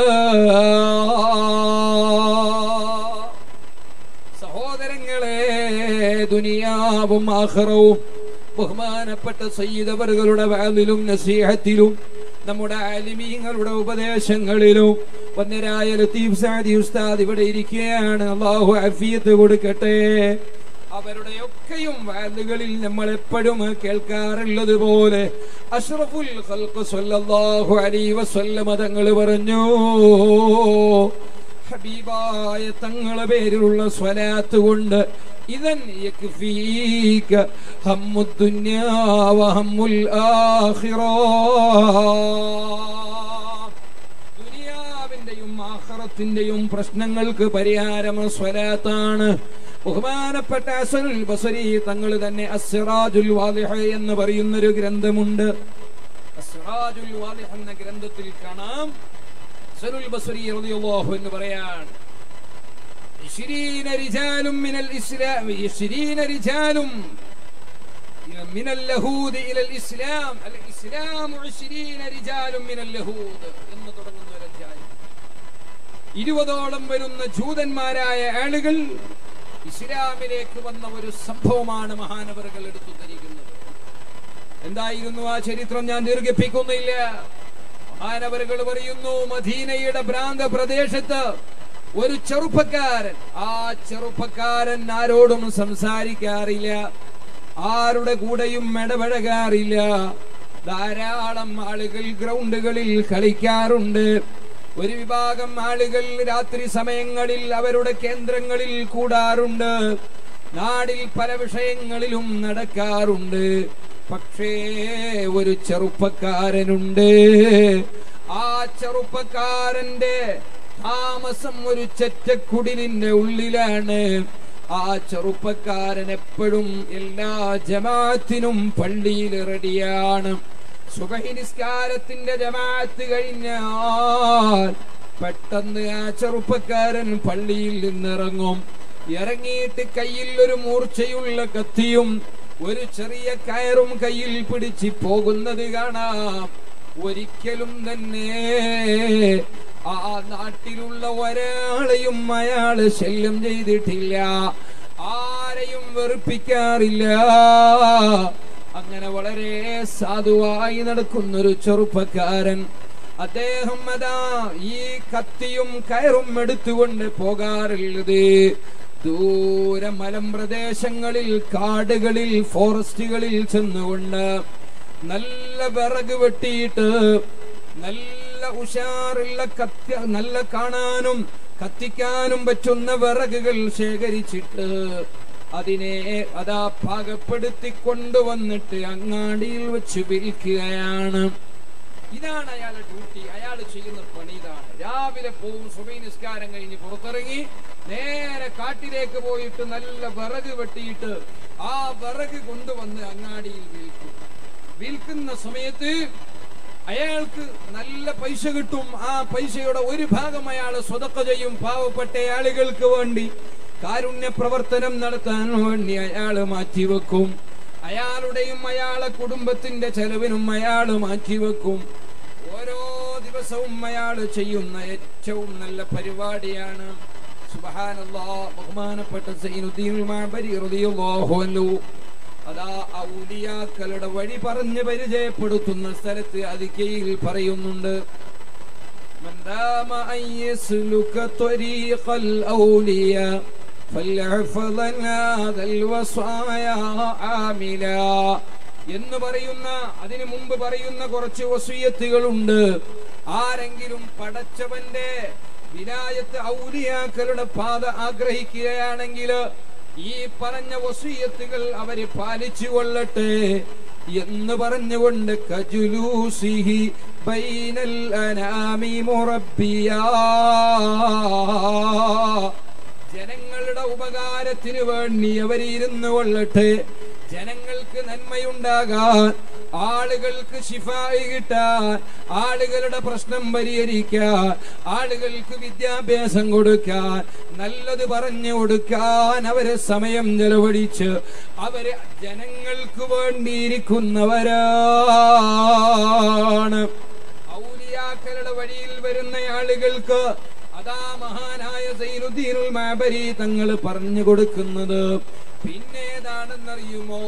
സഹോദരങ്ങളെ ദുനിയാവും ആഖിറവും ബഹുമാനപ്പെട്ട സയ്യിദവറുകളുടെ വാലിലും നസീഹത്തിലും നമ്മുടെ ആലിമീങ്ങളുടെ ഉപദേശങ്ങളിലും വന്നരായ ലത്തീഫ് സാദി ഉസ്താദ് ഇവിടെ ഇരിക്കുകയാണ് അള്ളാഹു അഫിയത്ത് കൊടുക്കട്ടെ അവരുടെയൊക്കെയും വാലുകളിൽ നമ്മൾ എപ്പോഴും കേൾക്കാറുള്ളത് പോലെ അഷ്റഫുൽ ഖൽഖ് സ്വല്ലല്ലാഹു അലൈഹി വസല്ലമ തങ്ങൾ പറഞ്ഞു ഹബീബായ തങ്ങളെ പേരിലുള്ള സ്വലാത്ത് കൊണ്ട് ഇതൻ യക്ഫീക ഹമ്മുദ്ദുന്യാ വഹമ്മുൽ ആഖിറ ദുനിയാവിന്റെയും ആഖിറത്തിന്റെയും പ്രശ്നങ്ങൾക്ക് പരിഹാരം സ്വലാത്താണ് ബഹുമാനപ്പെട്ട അസനുൽ ബസരി തങ്ങൾ തന്നെ അസ്സിറാജുൽ വാലിഹ എന്ന് പറയുന്ന ഒരു ഗ്രന്ഥമുണ്ട് അസ്സിറാജുൽ വാലിഹ എന്ന ഗ്രന്ഥത്തിൽ കാണാം അസനുൽ ബസരി റളിയല്ലാഹു എന്ന് പറയാൻ عشرين رجال من الإسلام عشرين رجال من اليهود إلى الإسلام الإسلام عشرين رجال من اليهود എന്ന് തുടങ്ങുന്ന ഒരു അധ്യായം ഇരുപതോളം വരുന്ന ജൂതന്മാരായ ആളുകൾ ഇസ്ലാമിലേക്ക് വന്ന ഒരു സംഭവമാണ് മഹാനവറുകൾ എടുത്തു ധരിക്കുന്നത് എന്തായിരുന്നു ആ ചരിത്രം ഞാൻ ദീർഘിപ്പിക്കുന്നില്ല മഹാനവറുകൾ പറയുന്നു മദീനയുടെ ഭ്രാന്ത പ്രദേശത്ത് ഒരു ചെറുപ്പക്കാരൻ ആ ചെറുപ്പക്കാരൻ ആരോടും സംസാരിക്കാറില്ല ആരുടെ കൂടെയും ഇടപഴകാറില്ല ധാരാളം ആളുകൾ ഗ്രൗണ്ടുകളിൽ കളിക്കാറുണ്ട് ഒരു വിഭാഗം ആളുകൾ രാത്രി സമയങ്ങളിൽ അവരുടെ കേന്ദ്രങ്ങളിൽ കൂടാറുണ്ട് നാടിൽ പല വിഷയങ്ങളിലും നടക്കാറുണ്ട് പക്ഷേ ഒരു ചെറുപ്പക്കാരനുണ്ട് ആ ചെറുപ്പക്കാരന്റെ താമസം ഒരു ചെറ്റക്കുടിലിന്റെ ഉള്ളിലാണ് ആ ചെറുപ്പക്കാരൻ എപ്പോഴും എല്ലാ ജമാഅത്തിനും പള്ളിയിൽ റെഡിയാണ് സുബഹി നിസ്കാരത്തിന്റെ ജമാഅത്ത് കഴിഞ്ഞാൽ പെട്ടെന്ന് ആ ചെറുപ്പക്കാരൻ പള്ളിയിൽ നിന്നിറങ്ങും ഇറങ്ങിയിട്ട് കയ്യിൽ ഒരു മൂർച്ചയുള്ള കത്തിയും ഒരു ചെറിയ കയറും കയ്യിൽ പിടിച്ച് പോകുന്നത് കാണാം ഒരിക്കലും തന്നെ ആ നാട്ടിലുള്ള ഒരാളെയും അയാള് ശല്യം ചെയ്തിട്ടില്ല ആരെയും വെറുപ്പിക്കാറില്ല അങ്ങനെ വളരെ സാധുവായി നടക്കുന്നൊരു ചെറുപ്പക്കാരൻ അദ്ദേഹം അതാ ഈ കത്തിയും കയറും എടുത്തുകൊണ്ട് പോകാറുള്ളത് ദൂരെ മലമ്പ്രദേശങ്ങളിൽ കാടുകളിൽ ഫോറസ്റ്റുകളിൽ ചെന്നുകൊണ്ട് നല്ല വിറക് വെട്ടിയിട്ട് നല്ല ഉഷാറുള്ള കത്തി നല്ല കാണാനും കത്തിക്കാനും പറ്റുന്ന വിറകുകൾ ശേഖരിച്ചിട്ട് അതിനെ അതാ പാകപ്പെടുത്തി കൊണ്ടുവന്നിട്ട് അങ്ങാടിയിൽ വെച്ച് വിൽക്കുകയാണ് ഇതാണ് അയാളുടെ ഡ്യൂട്ടി അയാൾ ചെയ്യുന്ന പണി ഇതാണ് രാവിലെ പോവും സുബൈ നിസ്കാരം കഴിഞ്ഞ് പുറത്തിറങ്ങി നേരെ കാട്ടിലേക്ക് പോയിട്ട് നല്ല വിറക് വെട്ടിയിട്ട് ആ വിറക് കൊണ്ടുവന്ന് അങ്ങാടിയിൽ വിൽക്കും വിൽക്കുന്ന സമയത്ത് അയാൾക്ക് നല്ല പൈസ കിട്ടും ആ പൈസയുടെ ഒരു ഭാഗം അയാൾ സ്വതക്ക ചെയ്യും പാവപ്പെട്ട ആളുകൾക്ക് വേണ്ടി കാരുണ്യ പ്രവർത്തനം നടത്താൻ വേണ്ടി അയാൾ മാറ്റിവെക്കും അയാളുടെയും അയാളെ കുടുംബത്തിന്റെ ചെലവിനും അയാൾ മാറ്റിവെക്കും ഓരോ ദിവസവും അയാൾ ചെയ്യുന്ന ഏറ്റവും നല്ല പരിപാടിയാണ് സുബ്ഹാനല്ലാ ബഹുമാനപ്പെട്ട സൈനുദ്ദീൻ മാബരി റളിയല്ലാഹു അൻഹു അതാ ഔലിയാക്കളുടെ വഴി പറഞ്ഞ് പരിചയപ്പെടുത്തുന്ന സ്ഥലത്ത് അതിക്കയിൽ പറയുന്നുണ്ട് من دام أن يسلك طريق الأولياء فليحفظن هذا الوصايا عاملا എന്ന് പറയുന്ന അതിനു മുമ്പ് പറയുന്ന കുറച്ച് വസൂയത്തുകളുണ്ട് ആരെങ്കിലും പടച്ചവന്റെ വിലായത്ത് ഔലിയാക്കളുടെ പാത ആഗ്രഹിക്കുകയാണെങ്കിൽ ഈ പറഞ്ഞ വസൂയത്തുകൾ അവര് പാലിച്ചു കൊള്ളട്ടെ എന്ന് പറഞ്ഞുകൊണ്ട് കജുലൂസിഹി ബൈനൽ അനാമി മുറബിയാ ജനങ്ങളുടെ ഉപകാരത്തിന് വേണ്ടി അവരിരുന്നു കൊള്ളട്ടെ ജനങ്ങൾക്ക് നന്മയുണ്ടാകാൻ ആളുകൾക്ക് ശിഫായി കിട്ടാൻ ആളുകളുടെ പ്രശ്നം പരിഹരിക്കാൻ ആളുകൾക്ക് വിദ്യാഭ്യാസം കൊടുക്കാൻ നല്ലത് പറഞ്ഞു കൊടുക്കാൻ അവരെ സമയം ചെലവഴിച്ച് അവര് ജനങ്ങൾക്ക് വേണ്ടിയിരിക്കുന്നവരാണ് ഔലിയാക്കളുടെ വഴിയിൽ വരുന്ന ആളുകൾക്ക് അതാ മഹാനായ സൈനുദ്ദീനുൽ മാബരി തങ്ങൾ പറഞ്ഞു കൊടുക്കുന്നത് പിന്നേതാണെന്നറിയുമോ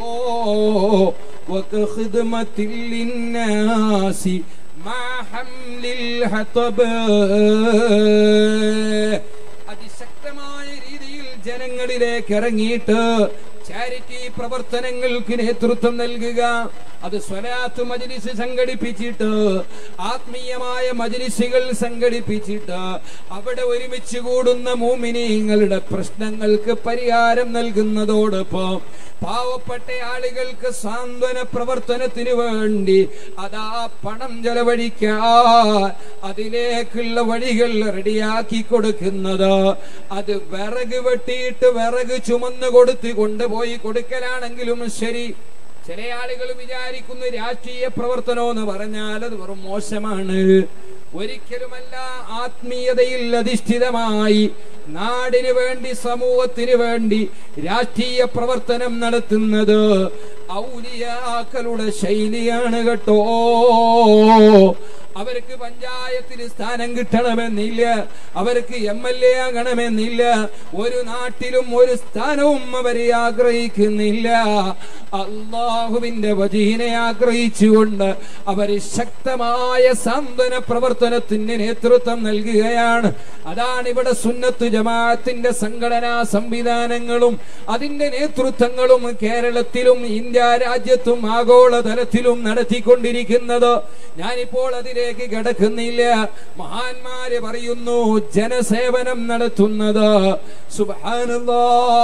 വകഖിദ്മത്തിൽ ലിന്നാസി മാ ഹംലിൽ ഹതബ് അതിശക്തമായ രീതിയിൽ ജനങ്ങളിലേക്ക് ഇറങ്ങിയിട്ട് ചാരിറ്റി പ്രവർത്തനങ്ങൾക്ക് നേതൃത്വം നൽകുക അത് സ്വലാത്ത് മജ്ലിസ് സംഘടിപ്പിച്ചിട്ട് ആത്മീയമായ മജ്ലിസുകൾ സംഘടിപ്പിച്ചിട്ട് അവിടെ ഒരുമിച്ച് കൂടുന്ന മൂമിനീങ്ങളുടെ പ്രശ്നങ്ങൾക്ക് പരിഹാരം നൽകുന്നതോടൊപ്പം പാവപ്പെട്ട ആളുകൾക്ക് സാന്ത്വന പ്രവർത്തനത്തിന് വേണ്ടി അതാ പണം ചെലവഴിക്കാൻ അതിലേക്കുള്ള വഴികൾ റെഡിയാക്കി കൊടുക്കുന്നത് അത് വിറക് വെട്ടിയിട്ട് വിറക് ചുമന്ന് കൊടുത്ത് കൊണ്ടുപോയി കൊടുക്കലാണെങ്കിലും ശരി ചില ആളുകൾ വിചാരിക്കുന്നു രാഷ്ട്രീയ പ്രവർത്തനം എന്ന് പറഞ്ഞാൽ അത് വെറും മോശമാണ് ഒരിക്കലുമല്ല ആത്മീയതയിൽ അധിഷ്ഠിതമായി നാടിന് വേണ്ടി സമൂഹത്തിന് വേണ്ടി രാഷ്ട്രീയ പ്രവർത്തനം നടത്തുന്നത് ഔലിയാക്കളുടെ ശൈലിയാണ് കേട്ടോ അവർക്ക് പഞ്ചായത്തിൽ സ്ഥാനം കിട്ടണമെന്നില്ല അവർക്ക് എം എൽ എ ആകണമെന്നില്ല ഒരു നാട്ടിലും ഒരു സ്ഥാനവും അവരെ ആഗ്രഹിക്കുന്നില്ല അള്ളാഹുവിന്റെ വജീനെ ആഗ്രഹിച്ചുകൊണ്ട് അവര് ശക്തമായ സാന്ത്വന പ്രവർത്തനത്തിന് നേതൃത്വം നൽകുകയാണ് അതാണ് ഇവിടെ സുന്നത്ത് ജമാഅത്തിന്റെ സംഘടനാ സംവിധാനങ്ങളും അതിന്റെ നേതൃത്വങ്ങളും കേരളത്തിലും ഇന്ത്യ രാജ്യത്തും ആഗോളതലത്തിലും നടത്തിക്കൊണ്ടിരിക്കുന്നത് ഞാനിപ്പോൾ അതിലേക്ക് കിടക്കുന്നില്ല മഹാന്മാര് പറയുന്നു ജനസേവനം നടത്തുന്നത് സുബാനല്ലാ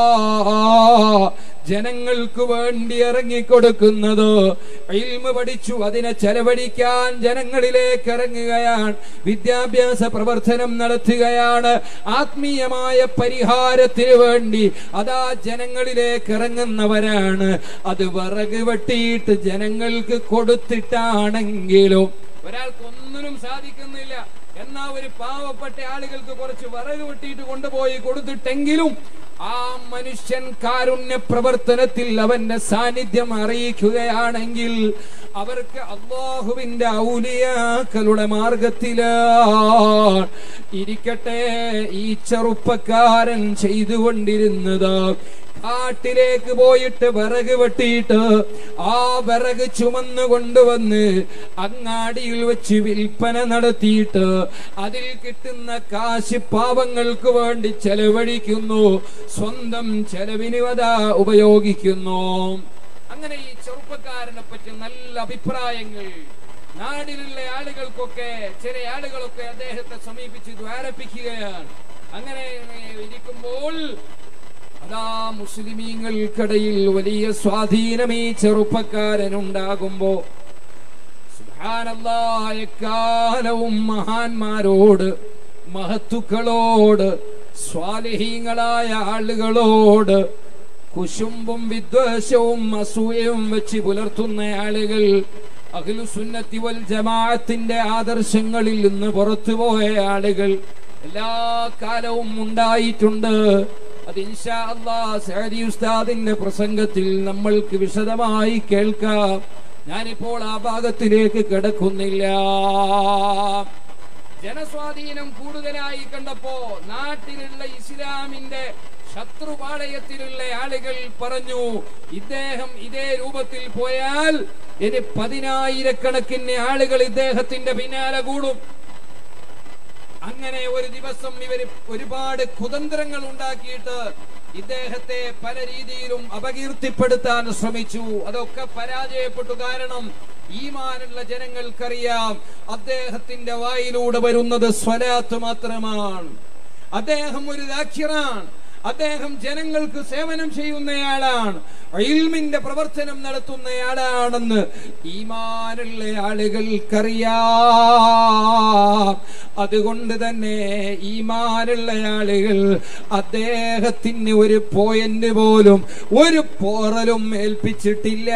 ജനങ്ങൾക്ക് വേണ്ടി ഇറങ്ങിക്കൊടുക്കുന്നത് ഇൽമ പഠിച്ചു അതിനെ ചെലവഴിക്കാൻ ജനങ്ങളിലേക്ക് ഇറങ്ങുകയാണ് വിദ്യാഭ്യാസ പ്രവർത്തനം നടത്തുകയാണ് ആത്മീയമായ പരിഹാരത്തിന് വേണ്ടി അതാ ജനങ്ങളിലേക്ക് ഇറങ്ങുന്നവരാണ് അത് വിറക് വെട്ടിയിട്ട് ജനങ്ങൾക്ക് കൊടുത്തിട്ടാണെങ്കിലും ഒരാൾക്ക് ഒന്നിനും സാധിക്കുന്നില്ല എന്നാ ഒരു പാവപ്പെട്ട ആളുകൾക്ക് കുറച്ച് വിറക് വെട്ടിയിട്ട് കൊണ്ടുപോയി കൊടുത്തിട്ടെങ്കിലും ആ മനുഷ്യൻ കാരുണ്യ പ്രവർത്തനത്തിൽ അവന്റെ സാന്നിധ്യം അറിയിക്കുകയാണെങ്കിൽ അവർക്ക് അള്ളാഹുവിന്റെ ഔലിയാക്കളുടെ മാർഗത്തില് ഇരിക്കട്ടെ ഈ ചെറുപ്പക്കാരൻ ചെയ്തുകൊണ്ടിരുന്നത് കാട്ടിലേക്ക് പോയിട്ട് വിറക് വെട്ടിയിട്ട് ആ വിറക് ചുമന്നു കൊണ്ടുവന്ന് അങ്ങാടിയിൽ വെച്ച് വിൽപ്പന നടത്തിയിട്ട് അതിൽ കിട്ടുന്ന കാശ് പാവങ്ങൾക്ക് വേണ്ടി ചെലവഴിക്കുന്നു സ്വന്തം ചെലവിന് അതാ ഉപയോഗിക്കുന്നു അങ്ങനെ ഈ ചെറുപ്പക്കാരനെ പറ്റി നല്ല അഭിപ്രായങ്ങൾ നാടിലുള്ള ആളുകൾക്കൊക്കെ ചില ആളുകളൊക്കെ അദ്ദേഹത്തെ സമീപിച്ച് ദ്വാരപ്പിക്കുകയാണ് അങ്ങനെ ഇരിക്കുമ്പോൾ അതാ മുസ്ലിമീങ്ങൾക്കിടയിൽ വലിയ സ്വാധീനം ഈ ചെറുപ്പക്കാരനുണ്ടാകുമ്പോ സുബ്ഹാനല്ലാ, എക്കാലവും മഹാന്മാരോട് മഹത്തുക്കളോട് സ്വാലിഹീങ്ങളായ ആളുകളോട് കുശുമ്പും വിദ്വേഷവും അസൂയവും വെച്ച് പുലർത്തുന്ന ആളുകൾ അഖിലുസുന്നത്തി വൽ ജമാഅത്തിന്റെ ആദർശങ്ങളിൽ നിന്ന് പുറത്തുപോയ ആളുകൾ എല്ലാ കാലവും ഉണ്ടായിട്ടുണ്ട് അത് ഇൻഷാ അല്ലാ സഅദി ഉസ്താദിന്റെ പ്രസംഗത്തിൽ നമ്മൾക്ക് വിശദമായി കേൾക്കാം ഞാനിപ്പോൾ ആ ഭാഗത്തിലേക്ക് കിടക്കുന്നില്ല ജനസ്വാധീനം കൂടുതലായി കണ്ടപ്പോ നാട്ടിലുള്ള ഇസ്ലാമിന്റെ ശത്രുപാളയത്തിലുള്ള ആളുകൾ പറഞ്ഞു ഇദ്ദേഹം ഇതേ രൂപത്തിൽ പോയാൽ ഇനി പതിനായിരക്കണക്കിന് ആളുകൾ ഇദ്ദേഹത്തിന്റെ പിന്നാലെ കൂടും അങ്ങനെ ഒരു ദിവസം ഇവര് ഒരുപാട് കുതന്ത്രങ്ങൾ ഉണ്ടാക്കിയിട്ട് ഇദ്ദേഹത്തെ പല രീതിയിലും അപകീർത്തിപ്പെടുത്താൻ ശ്രമിച്ചു അതൊക്കെ പരാജയപ്പെട്ടു കാരണം ഈമാനുള്ള ജനങ്ങൾക്കറിയാം അദ്ദേഹത്തിന്റെ വായിലൂടെ വരുന്നത് സ്വലാത്ത് മാത്രമാണ് അദ്ദേഹം ഒരു ദാക്ഷിറാണ് അദ്ദേഹം ജനങ്ങൾക്ക് സേവനം ചെയ്യുന്നയാളാണ് ഇൽമിന്റെ പ്രവർത്തനം നടത്തുന്നയാളാണെന്ന് ഈമാനുള്ള ആളുകൾക്കറിയാം അതുകൊണ്ട് തന്നെ ഈമാനുള്ള ആളുകൾ അദ്ദേഹത്തിന് ഒരു പോയിന്റ് പോലും ഒരു പോറലും ഏൽപ്പിച്ചിട്ടില്ല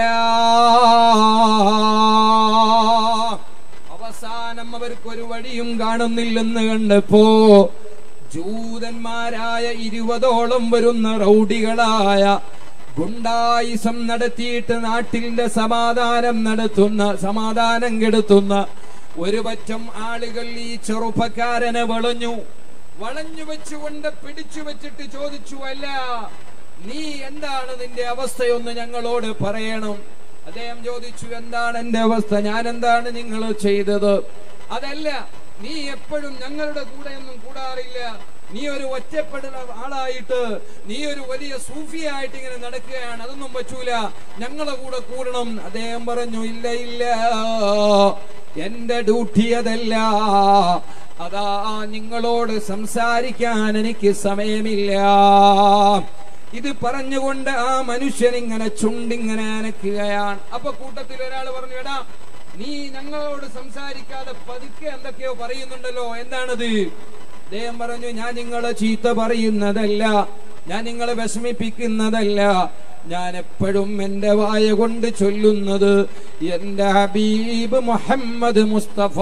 അവസാനം അവർക്കൊരു വഴിയും കാണുന്നില്ലെന്ന് കണ്ടപ്പോ ജൂതന്മാരായ ഇരുപതോളം വരുന്ന റൗഡികളായ ഗുണ്ടായിസം നടത്തിയിട്ട് നാട്ടിന്റെ സമാധാനം നടത്തുന്ന സമാധാനം കെടുത്തുന്ന ഒരു പറ്റം ആളുകൾ ഈ ചെറുപ്പക്കാരനെ വളഞ്ഞു വളഞ്ഞു വെച്ചുകൊണ്ട് പിടിച്ചു വെച്ചിട്ട് ചോദിച്ചു അല്ല നീ എന്താണ് നിന്റെ അവസ്ഥയൊന്ന് ഞങ്ങളോട് പറയണം അദ്ദേഹം ചോദിച്ചു എന്താണ് എന്റെ അവസ്ഥ ഞാൻ എന്താണ് നിങ്ങൾ ചെയ്തത് അതല്ല നീ എപ്പോഴും ഞങ്ങളുടെ കൂടെ ഒന്നും കൂടാറില്ല നീ ഒരു ഒറ്റപ്പെടുന്ന ആളായിട്ട് നീ ഒരു വലിയ സൂഫിയായിട്ട് ഇങ്ങനെ നടക്കുകയാണ് അതൊന്നും പറ്റൂല ഞങ്ങളെ കൂടെ കൂടണം അദ്ദേഹം പറഞ്ഞു ഇല്ല ഇല്ല എന്റെ ഡ്യൂട്ടി അതല്ല അതാ നിങ്ങളോട് സംസാരിക്കാൻ എനിക്ക് സമയമില്ല ഇത് പറഞ്ഞുകൊണ്ട് ആ മനുഷ്യൻ ഇങ്ങനെ ചുണ്ടിങ്ങനെ അനക്കുകയാണ് അപ്പൊ കൂട്ടത്തിൽ ഒരാൾ പറഞ്ഞു എടാ നീ ഞങ്ങളോട് സംസാരിക്കാതെ പതുക്കെ എന്തൊക്കെയോ പറയുന്നുണ്ടല്ലോ എന്താണത് അദ്ദേഹം പറഞ്ഞു ഞാൻ നിങ്ങളെ ചീത്ത പറയുന്നതല്ല ഞാൻ നിങ്ങളെ വിഷമിപ്പിക്കുന്നതല്ല ഞാൻ എപ്പോഴും എന്റെ വായ കൊണ്ട് ചൊല്ലുന്നത് എന്റെ ഹബീബ് മുഹമ്മദ് മുസ്തഫ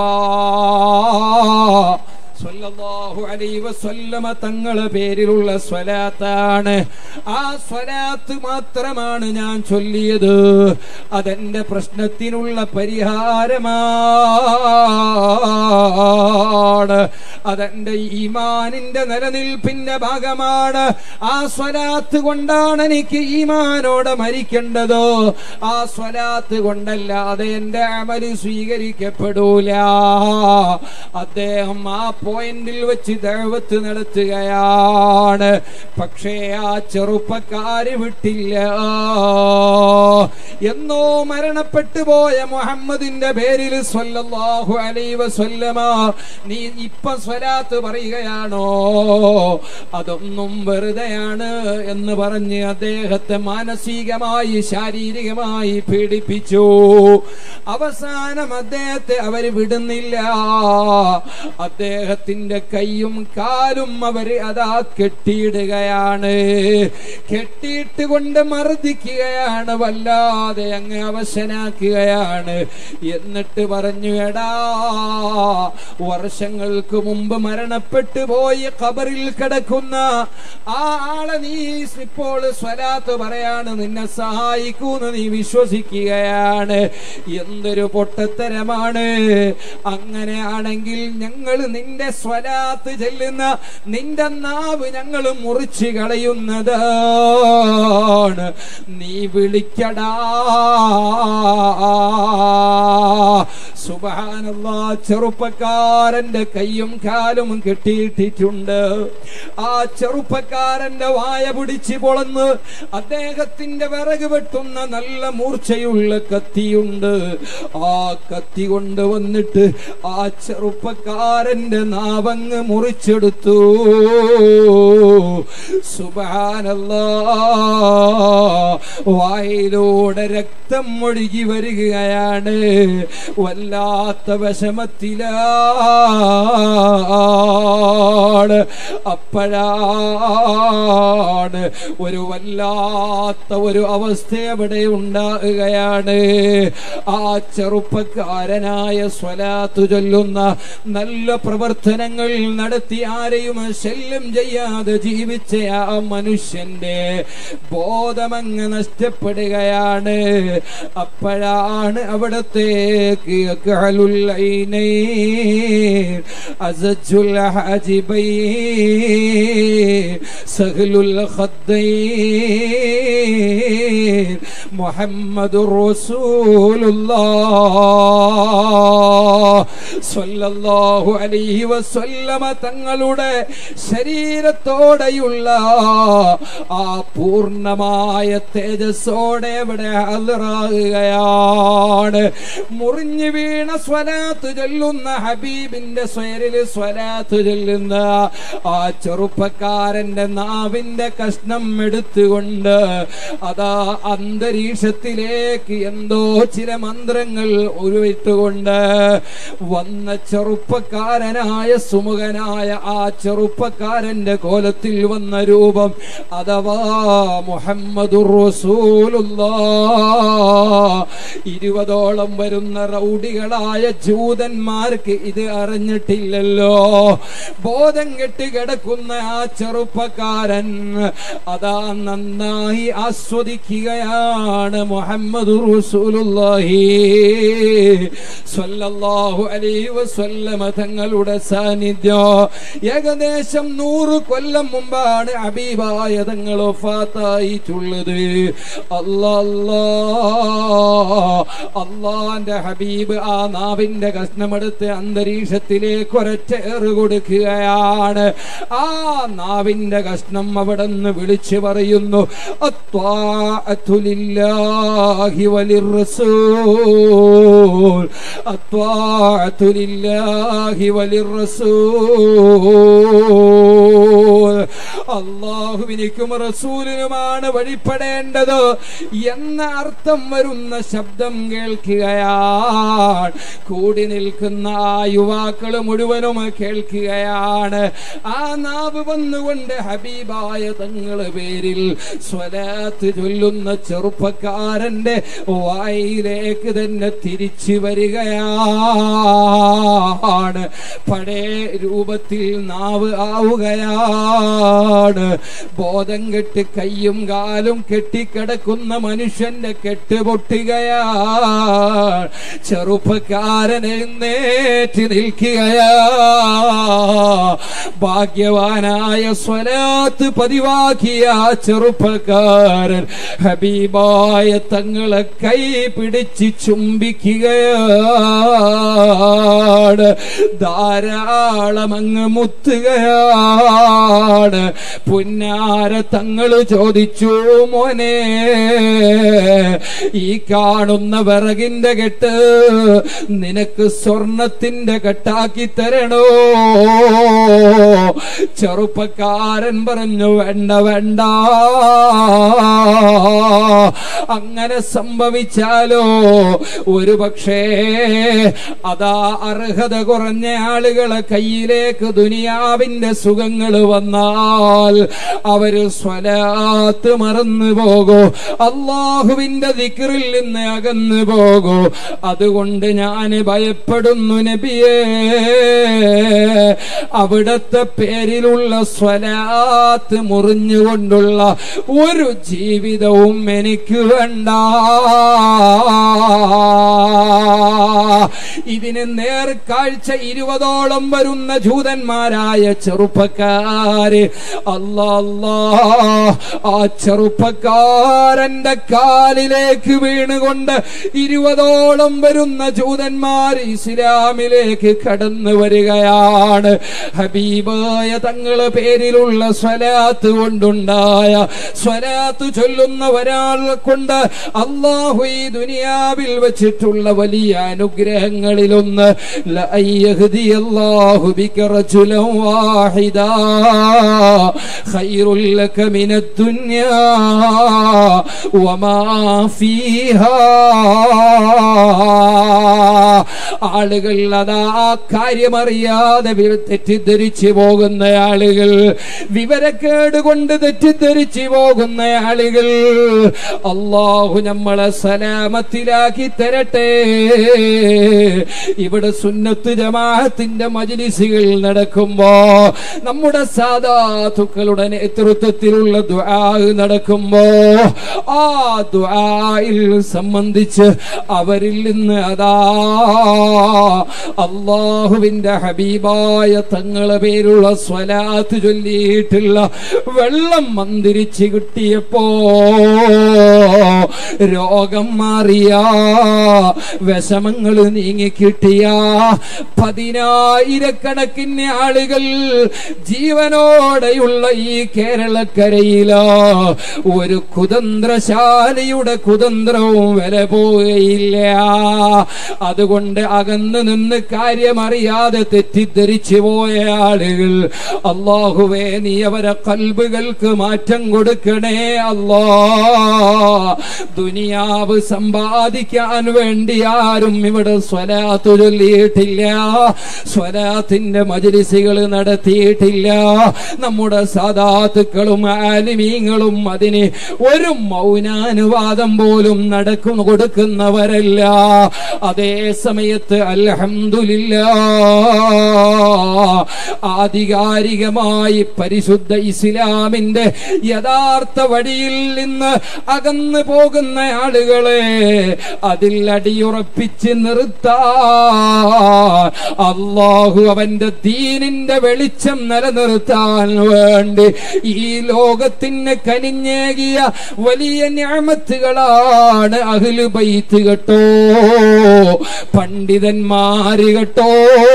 സ്വല്ലല്ലാഹു അലൈഹി വസല്ലമ തങ്ങളെ പേരിലുള്ള സ്വലാത്താണ് ആ സ്വലാത്ത് മാത്രമാണ് ഞാൻ ചൊല്ലിയത് അതെന്റെ പ്രശ്നത്തിനുള്ള പരിഹാരമാണ് അതെന്റെ ഈമാനിന്റെ നിലനിൽപ്പിന്റെ ഭാഗമാണ് ആ സ്വലാത്ത് കൊണ്ടാണ് എനിക്ക് ഈമാനോടെ മരിക്കേണ്ടത് ആ സ്വലാത്ത് കൊണ്ടല്ലാതെ എന്റെ അമല് സ്വീകരിക്കപ്പെടൂല അദ്ദേഹം ആ പോയിന്റിൽ വെച്ച് ദൈവത്ത് നടത്തുകയാണ് പക്ഷേ ആ ചെറുപ്പക്കാര് വിട്ടില്ല എന്നോ മരണപ്പെട്ടു പോയ മുഹമ്മദിന്റെ പേരിൽ സ്വല്ലല്ലാഹു അലൈഹി വസല്ലമ നീ ഇപ്പൊ സ്വലാത്ത് പറയുകയാണോ അതൊന്നും വെറുതെയാണ് എന്ന് പറഞ്ഞ് അദ്ദേഹത്തെ മാനസികമായി ശാരീരികമായി പീഡിപ്പിച്ചു അവസാനം അദ്ദേഹത്തെ അവര് വിടുന്നില്ല അദ്ദേഹത്തിന്റെ കൈയും കാലും അവര് അതാ കെട്ടിയിടുകയാണ് കെട്ടിയിട്ട് കൊണ്ട് മർദ്ദിക്കുകയാണ് വല്ലാതെ അങ്ങ് അവശനാക്കുകയാണ് എന്നിട്ട് പറഞ്ഞു എടാ വർഷങ്ങൾക്ക് മുമ്പ് മുമ്പ് മരണപ്പെട്ടു പോയി ഖബറിൽ കിടക്കുന്ന ആ ആളെ നീ ഇപ്പോൾ സ്വലാത്ത് പറയാണ് നിന്നെ സഹായിക്കൂന്ന് നീ വിശ്വസിക്കുകയാണ് എന്തൊരു പൊട്ടത്തരമാണ് അങ്ങനെയാണെങ്കിൽ ഞങ്ങൾ നിന്റെ സ്വലാത്ത് ചെല്ലുന്ന നിന്റെ നാവ് ഞങ്ങൾ മുറിച്ചു കളയുന്നതാണ് നീ വിളിക്കടാ സുബാനല്ലാ ചെറുപ്പക്കാരന്റെ കയ്യും കാലും കെട്ടിയിട്ടിട്ടുണ്ട് ആ ചെറുപ്പക്കാരന്റെ വായ പിടിച്ച് പൊളന്ന് അദ്ദേഹത്തിന്റെ വിറക് വെട്ടുന്ന നല്ല മൂർച്ചയുള്ള കത്തിയുണ്ട് ആ കത്തി കൊണ്ട് വന്നിട്ട് ആ ചെറുപ്പക്കാരന്റെ നാവങ്ങ് മുറിച്ചെടുത്തു സുബാനല്ലാ വായിലൂടെ രക്തം ഒഴുകി വരികയാണ് വല്ലാത്ത വിഷമത്തിലാണ് അപ്പോഴാണ് ഒരു വല്ലാത്ത ഒരു അവസ്ഥ അവിടെ ഉണ്ടാകുകയാണ് ആ ചെറുപ്പക്കാരനായ സ്വലാത്തു ചൊല്ലുന്ന നല്ല പ്രവർത്തനങ്ങൾ നടത്തി ആരെയും ശല്യം ചെയ്യാതെ ജീവിച്ച ആ മനുഷ്യന്റെ ബോധമങ്ങ് നഷ്ടപ്പെടുകയാണ് അപ്പോഴാണ് അവിടത്തേക്ക് അസജുൽ ഹാജിബൈ സഹലുൽ ഖദ്ദൈൻ മുഹമ്മദുർ റസൂലുള്ളാഹ് സ്വല്ലല്ലാഹു അലൈഹി വസല്ലമ തങ്ങളുടെ ശരീരത്തോടെയുള്ള ആ പൂർണ്ണമായ തേജസ്സോടെ ഇവിടെ ഹാജറാകുകയാണ് മുറിഞ്ഞു വീണ സ്വലാത്ത് ചൊല്ലുന്ന ഹബീബിന്റെ സ്വയരില് സ്വലാത്ത് ചൊല്ലുന്ന ആ ചെറുപ്പക്കാരന്റെ നാവിന്റെ കഷ്ണം എടുത്തുകൊണ്ട് അതാ അന്തരീക്ഷത്തിലേക്ക് എന്തോ ചില മന്ത്രങ്ങൾ ഉരുവിട്ടുകൊണ്ട് വന്ന ചെറുപ്പക്കാരനായ സുമുഖനായ ആ ചെറുപ്പക്കാരന്റെ കോലത്തിൽ വന്ന രൂപം അഥവാ മുഹമ്മദുർ റസൂലുള്ളാഹ് ഇരുപതോളം വരുന്ന റൗഡികളായ ജൂതന്മാർക്ക് ഇത് അറിഞ്ഞിട്ടില്ലല്ലോ ബോധം കെട്ട് കിടക്കുന്ന ആ ചെറുപ്പക്കാരൻ അതാ നന്നായി ആസ്വദിക്കുകയാണ് മുഹമ്മദ് റസൂലുള്ളാഹി സ്വല്ലല്ലാഹു അലൈഹി വസല്ലമ തങ്ങളുടെ സാന്നിധ്യം ഏകദേശം നൂറ് കൊല്ലം മുമ്പാണ് ഹബീബായ തങ്ങൾ ഒഫാത്തായിട്ടുള്ളത് അല്ലാ അള്ളാന്റെ ഹബീബ് ആ നാവിന്റെ കഷ്ണമെടുത്ത് അന്തരീക്ഷത്തിലേക്ക് ഒരറ്റേറ് കൊടുക്കുകയാണ് ആ നാവിന്റെ കഷ്ണം അവിടെ നിന്ന് വിളിച്ചു പറയുന്നു അത്വാഅത്തുലില്ലാഹി വലിർറസൂൽ അത്വാഅത്തുലില്ലാഹി വലിർറസൂൽ അള്ളാഹുവിനിക്കും റസൂലിനുമാണ് വഴിപ്പെടേണ്ടത് എന്ന അർത്ഥം വരുന്ന ശബ്ദം കേൾക്കുകയാണ് കൂടി നിൽക്കുന്ന ആ യുവാക്കൾ മുഴുവനും കേൾക്കുകയാണ് ആ നാവ് വന്നുകൊണ്ട് ഹബീബായ തങ്ങളെ പേരിൽ സ്വലാത്ത് ചൊല്ലുന്ന ചെറുപ്പക്കാരന്റെ വായിലേക്ക് തന്നെ തിരിച്ചു വരികയാണ് പഴയ രൂപത്തിൽ നാവ് ആവുകയാണ് ബോധം കെട്ട് കയ്യും കാലും കെട്ടിക്കിടക്കുന്ന മനുഷ്യന്റെ കെട്ടുപൊട്ടുകയാ ചെറുപ്പക്കാരൻ എഴുന്നേറ്റ് നിൽക്കുകയാ ഭാഗ്യവാനായ സ്വലാത്ത് പതിവാക്കിയ ആ ചെറുപ്പക്കാരൻ ഹബീബായ തങ്ങളെ കൈ പിടിച്ച് ചുംബിക്കുകയാണ് ധാരാളം അങ്ങ് മുത്തുകയാണ് പുന്നാര തങ്ങൾ ചോദിച്ചു മോനെ ഈ കാണുന്ന വിറകിന്റെ കെട്ട് നിനക്ക് സ്വർണത്തിന്റെ കെട്ടാക്കി തരണോ ചെറുപ്പക്കാരൻ പറഞ്ഞു വേണ്ട വേണ്ട അങ്ങനെ സംഭവിച്ചാലോ ഒരു പക്ഷേ അതാ അർഹത കുറഞ്ഞ ആളുകളെ കയ്യിലേക്ക് ദുനിയാവിന്റെ സുഖങ്ങൾ വന്നാൽ അവര് സ്വലാത്ത് മറന്നു പോകൂ അള്ളാഹുവിന്റെ ദിക്റിൽ നിന്ന് അകന്നു പോകൂ അതുകൊണ്ട് ഞാൻ ഭയപ്പെടുന്നു നബിയേ അവിടത്തെ പേരിലുള്ള സ്വലാത്ത് മുറിഞ്ഞുകൊണ്ടുള്ള ഒരു ജീവിതവും എനിക്ക് വേണ്ട ഇതിന് നേർക്കാഴ്ച ഇരുപതോളം വരുന്ന ജൂതന്മാരായ ചെറുപ്പക്കാര് അല്ലാ അല്ലാ ആ ചെറുപ്പക്കാരന്റെ കാലിലേക്ക് വീണുകൊണ്ട് ഇരുപതോളം വരുന്ന ജൂതന്മാർ ഇസ്ലാമിലേക്ക് കടന്നു വരികയാണ് ഹബീബായ തങ്ങളെ പേരിലുള്ള സ്വലാത്ത് കൊണ്ടുണ്ടായ സ്വലാത്ത് ചൊല്ലുന്ന ഒരാളെ കൊണ്ട് അള്ളാഹു ഈ ദുനിയാവിൽ വെച്ചിട്ടുള്ള വലിയ അനുഗ്രഹങ്ങളിലൊന്ന് അള്ളാഹു വാഹിദ خير لك من الدنيا وما فيها ആളുകൾ അതാ ആ കാര്യമറിയാതെ വി- തെറ്റിദ്ധരിച്ചു പോകുന്ന ആളുകൾ വിവരക്കേട് കൊണ്ട് തെറ്റിദ്ധരിച്ചു പോകുന്ന ആളുകൾ അള്ളാഹു നമ്മളെ സലാമത്തിലാക്കി തരട്ടെ ഇവിടെ സുന്നത്ത് ജമാഅത്തിന്റെ മജ്ലിസുകൾ നടക്കുമ്പോ നമ്മുടെ സാധാത്തുക്കളുടെ നേതൃത്വത്തിലുള്ള ദുആ നടക്കുമ്പോ ആ ദുആയിൽ സംബന്ധിച്ച് അവരിൽ നിന്ന് അതാ അള്ളാഹുവിന്റെ ഹബീബായ തങ്ങളെ പേരുള്ള സ്വലാത്ത് ചൊല്ലിയിട്ടുള്ള വെള്ളം മന്ദിരിച്ച് കിട്ടിയപ്പോ രോഗം മാറിയ വിഷമങ്ങൾ നീങ്ങിക്കിട്ടിയ പതിനായിരക്കണക്കിന് ആളുകൾ ജീവനോടെയുള്ള ഈ കേരളക്കരയിലോ ഒരു കുതന്ത്രശാലിയുടെ കുതന്ത്രവും വില പോവുകയില്ല അതുകൊണ്ട് അകന്നു നിന്ന് കാര്യമറിയാതെ തെറ്റിദ്ധരിച്ചു പോയ ആളുകൾ അള്ളാഹുവേ നീ അവരെ കൽബുകൾക്ക് മാറ്റം കൊടുക്കണേ അല്ലാ ദുനിയാവ് സമ്പാദിക്കാൻ വേണ്ടി ആരും ഇവിടെ സ്വലാത്ത് ചൊല്ലിയിട്ടില്ല സ്വലാത്തിന്റെ മജലിസുകൾ നടത്തിയിട്ടില്ല നമ്മുടെ സാധാത്തുക്കളും ആലിമീങ്ങളും അതിന് ഒരു മൗനാനുവാദം പോലും നടക്കും കൊടുക്കുന്നവരല്ല അതേ സമയത്ത് അൽഹംദുലില്ല ആധികാരികമായി പരിശുദ്ധ ഇസ്ലാമിന്റെ യഥാർത്ഥ വഴിയിൽ നിന്ന് അകന്നു പോകുന്ന ആളുകളെ അതിൽ അടിയുറപ്പിച്ച് നിർത്താൻ അള്ളാഹു അവന്റെ ദീനിന്റെ വെളിച്ചം നിലനിർത്താൻ വേണ്ടി ഈ ലോകത്തിന് കനിഞ്ഞേകിയ വലിയ ഞാമത്തുകളാണ് അഖില് ബൈത്ത് കേട്ടോ പണ്ഡിതന്മാര് കേട്ടോ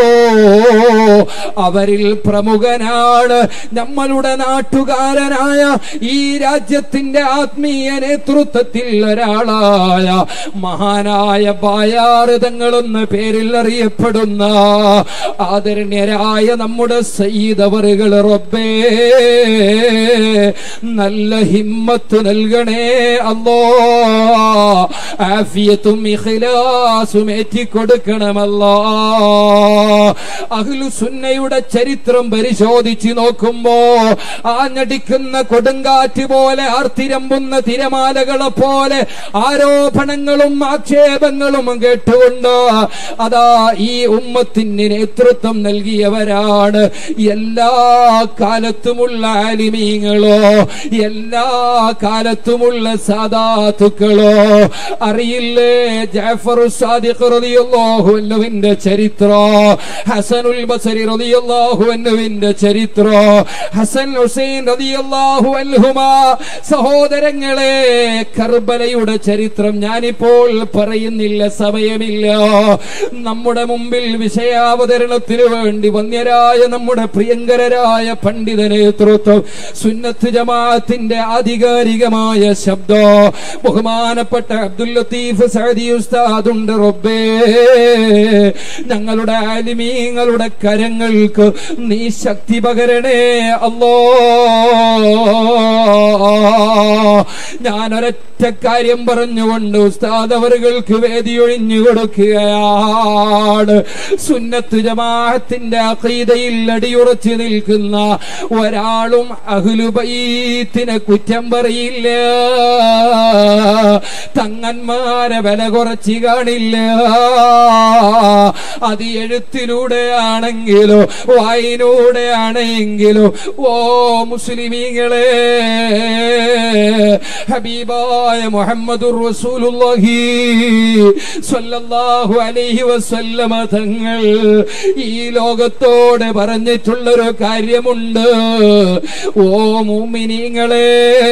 അവരിൽ പ്രമുഖനാണ് നമ്മളുടെ നാട്ടുകാരനായ ഈ രാജ്യത്തിന്റെ ആത്മീയ നേതൃത്വത്തിൽ ഒരാളായ മഹാനായ ബായാറ് തങ്ങളെന്ന പേരിൽ അറിയപ്പെടുന്ന ആദരണീയരായ നമ്മുടെ സയ്യിദവറുകൾ റബ്ബേ നല്ല ഹിമ്മത്ത് നൽകണേ അല്ലോ ആഫിയത്തും ഇഖ്ലാസും ഏറ്റിക്കൊടുക്കണമല്ലോ അഹ്ലു സുന്നയുടെ ചരിത്രം പരിശോധിച്ചു നോക്കുമ്പോ ആ ഞടിക്കുന്ന കൊടുങ്കാറ്റ് പോലെ ആർത്തിരമ്പുന്ന തിരമാലകളെ പോലെ ആരോപണങ്ങളും ആക്ഷേപങ്ങളും കേട്ടുകൊണ്ട് അതാ ഈ ഉമ്മത്തിന് നേതൃത്വം നൽകിയവരാണ് എല്ലാ കാലത്തുമുള്ള ആലിമീങ്ങളോ എല്ലാ കാലത്തുമുള്ള സാദാത്തുക്കളോ അറിയില്ലേ ജാഫർ സാദിഖ് റളിയല്ലാഹു അൻഹുവിന്റെ ചരിത്രം ഹസനുൽ ബസരി റളിയല്ലാഹു അൻഹുവിന്റെ ചരിത്രം ഹസൻ ഹുസൈൻ റളിയല്ലാഹു അൻഹുമാ സഹോദരങ്ങളെ കർബലയുടെ ചരിത്രം ഞാനിപ്പോൾ പറയുന്നില്ല സമയമില്ല നമ്മുടെ മുമ്പിൽ വിഷയാവതരണത്തിന് വേണ്ടി വന്യരായ നമ്മുടെ പ്രിയങ്കരരായ പണ്ഡിത നേതൃത്വം സുന്നത്ത് ജമാഅത്തിന്റെ ആധികാരികമായ ശബ്ദം ബഹുമാനപ്പെട്ട അബ്ദുൽ ലത്തീഫ് സഅദി ഉസ്താദുണ്ട് റബ്ബേ ഞങ്ങളുടെ ആലിമീ മുഅ്മിനീങ്ങളുടെ കരങ്ങൾക്ക് നീ ശക്തി പകരണേ അല്ലോ ഞാൻ ഒരൊറ്റ കാര്യം പറഞ്ഞുകൊണ്ട് ഉസ്താദ് അവറുകൾക്ക് വേദി ഒഴിഞ്ഞു കൊടുക്കുകയാണ് സുന്നത്ത് ജമാഅത്തിന്റെ അഖീദയിൽ അടിയുറച്ചു നിൽക്കുന്ന ഒരാളും അഹ്ലുബൈത്തിനെ കുറ്റം പറയില്ല തങ്ങന്മാരെ വില കുറച്ച് കാണില്ല അത് എഴുത്തിലൂടെ ആണെങ്കിലോ വായിലൂടെ ആണെങ്കിലോ ഓ മുസ്ലിമീങ്ങളെ ഹബീബായ മുഹമ്മദുർ റസൂലുള്ളാഹി സ്വല്ലല്ലാഹു അലൈഹി വസല്ലമ തങ്ങൾ ഈ ലോകത്തോട് പറഞ്ഞിട്ടുള്ളൊരു കാര്യമുണ്ട് ഓ മുഅ്മിനീങ്ങളെ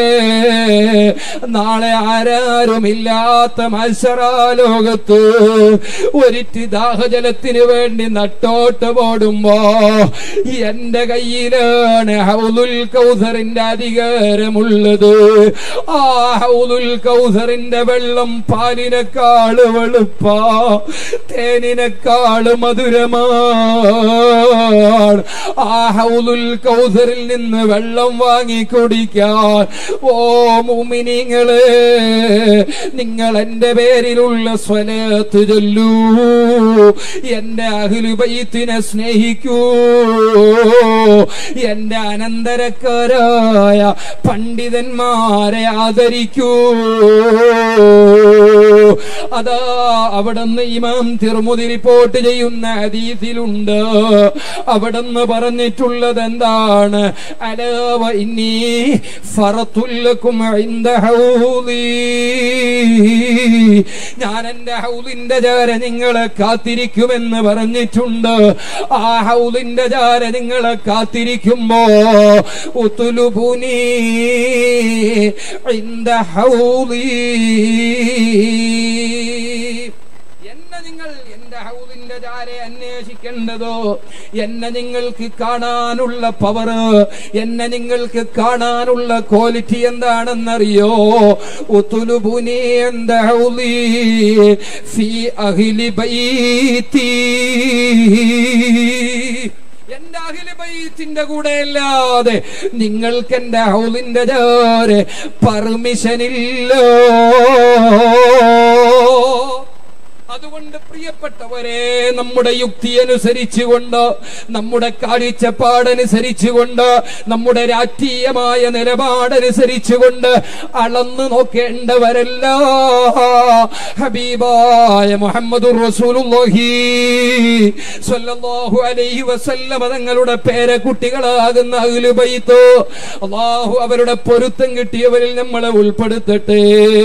നാളെ ആരാരുമില്ലാത്ത മത്സരാ ലോകത്ത് ഒരിറ്റ് ദാഹജലത്തിന് വേണ്ടി നട്ടോട്ട് പോടുമ്പോ എന്റെ കയ്യിലാണ് ഹൗലുൽ കൗസറിന്റെ അധികാരമുള്ളത് ആ ഹൗലുൽ കൗസറിന്റെ വെള്ളം പാലിനെക്കാള് വെളുപ്പ തേനിനെക്കാള് മധുരമാണ് ആ ഹൗലുൽ കൗസറിൽ നിന്ന് വെള്ളം വാങ്ങി കുടിക്കാൻ ഓ മുമിനിങ്ങളെ നിങ്ങൾ എന്റെ പേരിലുള്ള സ്വലത്ത് ചൊല്ലൂ എന്റെ അഖിലുബൈത്തിനെ സ്നേഹിക്കൂ എന്റെ അനന്തരക്കാരായ പണ്ഡിതന്മാരെ ആദരിക്കൂ അതാ അവിടുന്ന് ഇമാം തിരുമുതി റിപ്പോർട്ട് ചെയ്യുന്ന ഹദീസിലുണ്ട് അവിടുന്ന് പറഞ്ഞിട്ടുള്ളത് എന്താണ് അലവ ഇന്നീ ഫറത്തുല്ലക്കും ഇൻദ ഹൗലി ഞാൻ എന്റെ ഹൗലിന്റെ ചാര നിങ്ങളെ കാത്തിരിക്കുമെന്ന് പറഞ്ഞിട്ടുണ്ട് ആ ഹൗലിന്റെ ചാര നിങ്ങളെ കാത്തിരിക്കുമ്പോ ഉത്തുലുപുനി ഇന്ദ ഹൗലി എന്നെ നിങ്ങൾ എന്റെ ഹൗലിന്റെ ചാരെ അന്വേഷിക്കേണ്ടതോ എന്നെ നിങ്ങൾക്ക് കാണാനുള്ള പവർ എന്നെ നിങ്ങൾക്ക് കാണാനുള്ള ക്വാളിറ്റി എന്താണെന്നറിയോ ഉത്തുലുബുനി എന്റെ ഹൗലി ഫി അഹിലി ബൈത്തി എന്റെ അഖില ബൈത്തിന്റെ കൂടെ അല്ലാതെ നിങ്ങൾക്ക് എന്റെ ഹൗലിന്റെ ജോരെ പെർമിഷനില്ലോ അതുകൊണ്ട് പ്രിയപ്പെട്ടവരെ നമ്മുടെ യുക്തി അനുസരിച്ചുകൊണ്ട് നമ്മുടെ കാഴ്ചപ്പാടനുസരിച്ചുകൊണ്ട് നമ്മുടെ രാഷ്ട്രീയമായ നിലപാടനുസരിച്ചുകൊണ്ട് അളന്നു നോക്കേണ്ടവരല്ല ഹബീബായ മുഹമ്മദ് റസൂലുള്ളാഹി സ്വല്ലല്ലാഹു അലൈഹി വസല്ലമ തങ്ങളുടെ പേരക്കുട്ടികളാകുന്ന അഹ്ലു ബൈത്ത് അള്ളാഹു അവരുടെ പൊരുത്തം കിട്ടിയവരിൽ നമ്മളെ ഉൾപ്പെടുത്തട്ടെ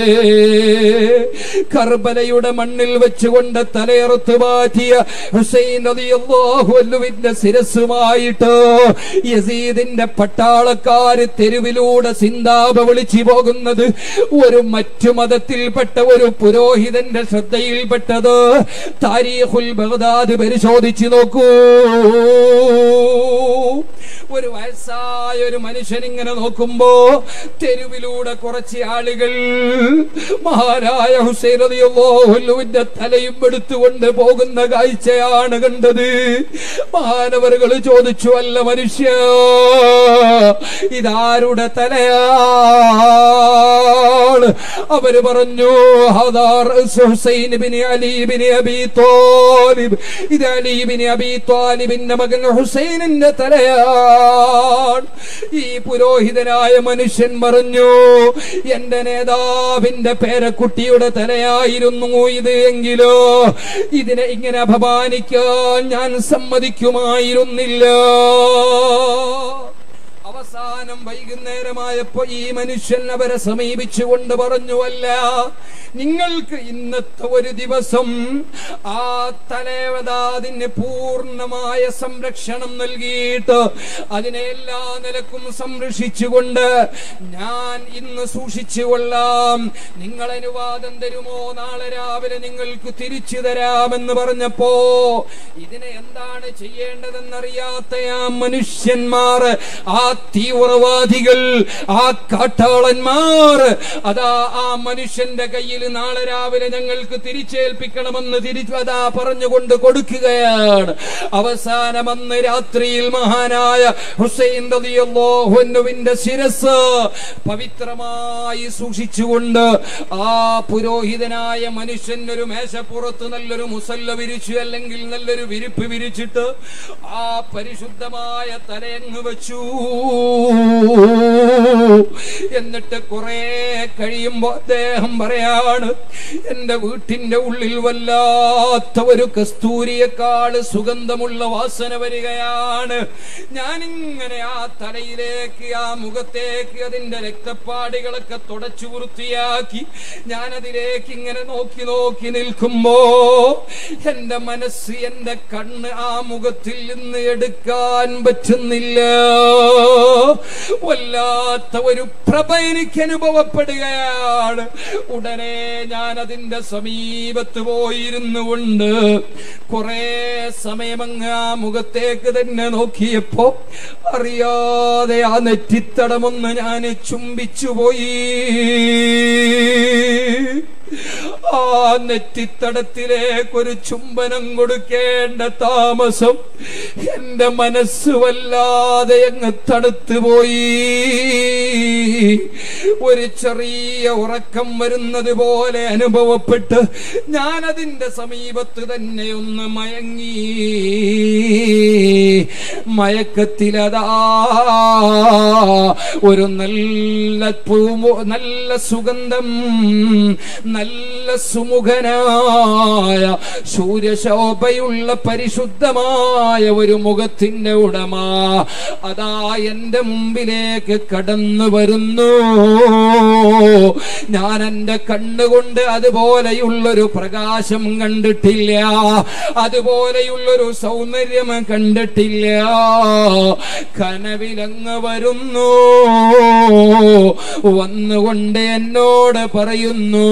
കർബലയുടെ മണ്ണിൽ വെച്ചുകൊണ്ട് തലയറുത്ത് മാറ്റിയ ഹുസൈൻ റളിയല്ലാഹു അൻഹുവിന്റെ ശിരസ്സുമായിട്ട് യസീദിന്റെ പട്ടാളക്കാര് തെരുവിലൂടെ സിന്താപ വിളിച്ചു പോകുന്നത് ഒരു മറ്റു മതത്തിൽപ്പെട്ട ഒരു പുരോഹിതന്റെ ശ്രദ്ധയിൽപ്പെട്ടത് താരീഖുൽ ബഗ്ദാദ് പരിശോധിച്ചു നോക്കൂ ഒരു വയസ്സായ ഒരു മനുഷ്യൻ ഇങ്ങനെ നോക്കുമ്പോ തെരുവിലൂടെ കുറച്ച് ആളുകൾ മഹാരായ ഹുസൈൻ റളിയല്ലാഹുവിന്റെ തലയും എടുത്തുകൊണ്ട് പോകുന്ന കാഴ്ചയാണ് കണ്ടത് മാനവറുകൾ ചോദിച്ചു അല്ല മനുഷ്യ ഇതാരുടെ തലയാണ് അവര് പറഞ്ഞു ഹദാ റഅ്സു Husain bin Ali bin Abi Talib ഇത് അലി ബിൻ അബി ത്വാലിബിന്റെ മകൻ ഹുസൈനിന്റെ തലയാണ് ഈ പുരോഹിതനായ മനുഷ്യൻ പറഞ്ഞു എന്റെ നേതാവിന്റെ പേരക്കുട്ടിയുടെ തലയായിരുന്നു ഇത് എങ്കിലോ ഇതിനെ ഇങ്ങനെ അപമാനിക്കാൻ ഞാൻ സമ്മതിക്കുമായിരുന്നില്ല അവസാനം വൈകുന്നേരമായപ്പോ ഈ മനുഷ്യൻ അവരെ സമീപിച്ചുകൊണ്ട് പറഞ്ഞുവല്ല നിങ്ങൾക്ക് ഇന്നത്തെ ഒരു ദിവസം ആ തലേവതാതിന് പൂർണ്ണമായ സംരക്ഷണം നൽകിയിട്ട് അതിനെ എല്ലാ നിലക്കും സംരക്ഷിച്ചുകൊണ്ട് ഞാൻ ഇന്ന് സൂക്ഷിച്ചു കൊള്ളാം നിങ്ങൾ അനുവാദം തരുമോ നാളെ രാവിലെ നിങ്ങൾക്ക് തിരിച്ചു തരാമെന്ന് പറഞ്ഞപ്പോ ഇതിനെ എന്താണ് ചെയ്യേണ്ടതെന്നറിയാത്ത ആ മനുഷ്യന്മാർ ആ തീവ്രവാദികൾ ആ കാട്ടാളന്മാർ അതാ ആ മനുഷ്യന്റെ കയ്യിൽ നാളെ രാവിലെ ഞങ്ങൾക്ക് തിരിച്ചേൽപ്പിക്കണമെന്ന് തിരിച്ചു അതാ പറഞ്ഞുകൊണ്ട് കൊടുക്കുകയാണ് അവസാനം അന്ന് രാത്രിയിൽ മഹാനായ ഹുസൈൻ റളിയല്ലാഹുവിന്റെ ശിരസ് പവിത്രമായി സൂക്ഷിച്ചുകൊണ്ട് ആ പുരോഹിതനായ മനുഷ്യൻ ഒരു മേശപ്പുറത്ത് നല്ലൊരു മുസല്ല വിരിച്ചു അല്ലെങ്കിൽ നല്ലൊരു വിരിപ്പ് വിരിച്ചിട്ട് ആ പരിശുദ്ധമായ തലയങ്ങ് വെച്ചു എന്നിട്ട് കുറെ കഴിയുമ്പോ അദ്ദേഹം പറയാണ് എന്റെ വീട്ടിന്റെ ഉള്ളിൽ വല്ലാത്ത ഒരു കസ്തൂരിയെക്കാള് സുഗന്ധമുള്ള വാസന വരികയാണ് ഞാനിങ്ങനെ ആ തലയിലേക്ക് ആ മുഖത്തേക്ക് അതിന്റെ രക്തപ്പാടികളൊക്കെ തുടച്ചു വൃത്തിയാക്കി ഞാനതിലേക്ക് ഇങ്ങനെ നോക്കി നോക്കി നിൽക്കുമ്പോ എന്റെ മനസ്സ് എന്റെ കണ്ണ് ആ മുഖത്തിൽ നിന്ന് എടുക്കാൻ പറ്റുന്നില്ല വല്ലാത്ത ഒരു പ്രഭ എനിക്ക് അനുഭവപ്പെടുകയാണ് ഉടനെ ഞാൻ അതിന്റെ സമീപത്ത് പോയിരുന്നു കൊണ്ട് കുറെ സമയമങ്ങ് ആ മുഖത്തേക്ക് തന്നെ നോക്കിയപ്പോ അറിയാതെ ആ നെറ്റിത്തടമൊന്ന് ഞാൻ ചുംബിച്ചു പോയി ആ നെറ്റിത്തടത്തിലേക്കൊരു ചുംബനം കൊടുക്കേണ്ട താമസം എന്റെ മനസ്സ് വല്ലാതെ അങ്ങ് തണുത്തു പോയി ഒരു ചെറിയ ഉറക്കം വരുന്നത് പോലെ അനുഭവപ്പെട്ട് ഞാൻ അതിന്റെ സമീപത്ത് തന്നെ ഒന്ന് മയങ്ങി മയക്കത്തിലതാ ഒരു നല്ല പൂമോ നല്ല സുഗന്ധം നല്ല സുമുഖനായ സൂര്യശോഭയുള്ള പരിശുദ്ധമായ ഒരു മുഖത്തിന്റെ ഉടമ അതാ എന്റെ മുമ്പിലേക്ക് കടന്നു വരുന്നു ഞാൻ എന്റെ കണ്ണുകൊണ്ട് അതുപോലെയുള്ളൊരു പ്രകാശം കണ്ടിട്ടില്ല അതുപോലെയുള്ളൊരു സൗന്ദര്യം കണ്ടിട്ടില്ല കനവിലങ്ങ് വരുന്നു വന്നുകൊണ്ട് എന്നോട് പറയുന്നു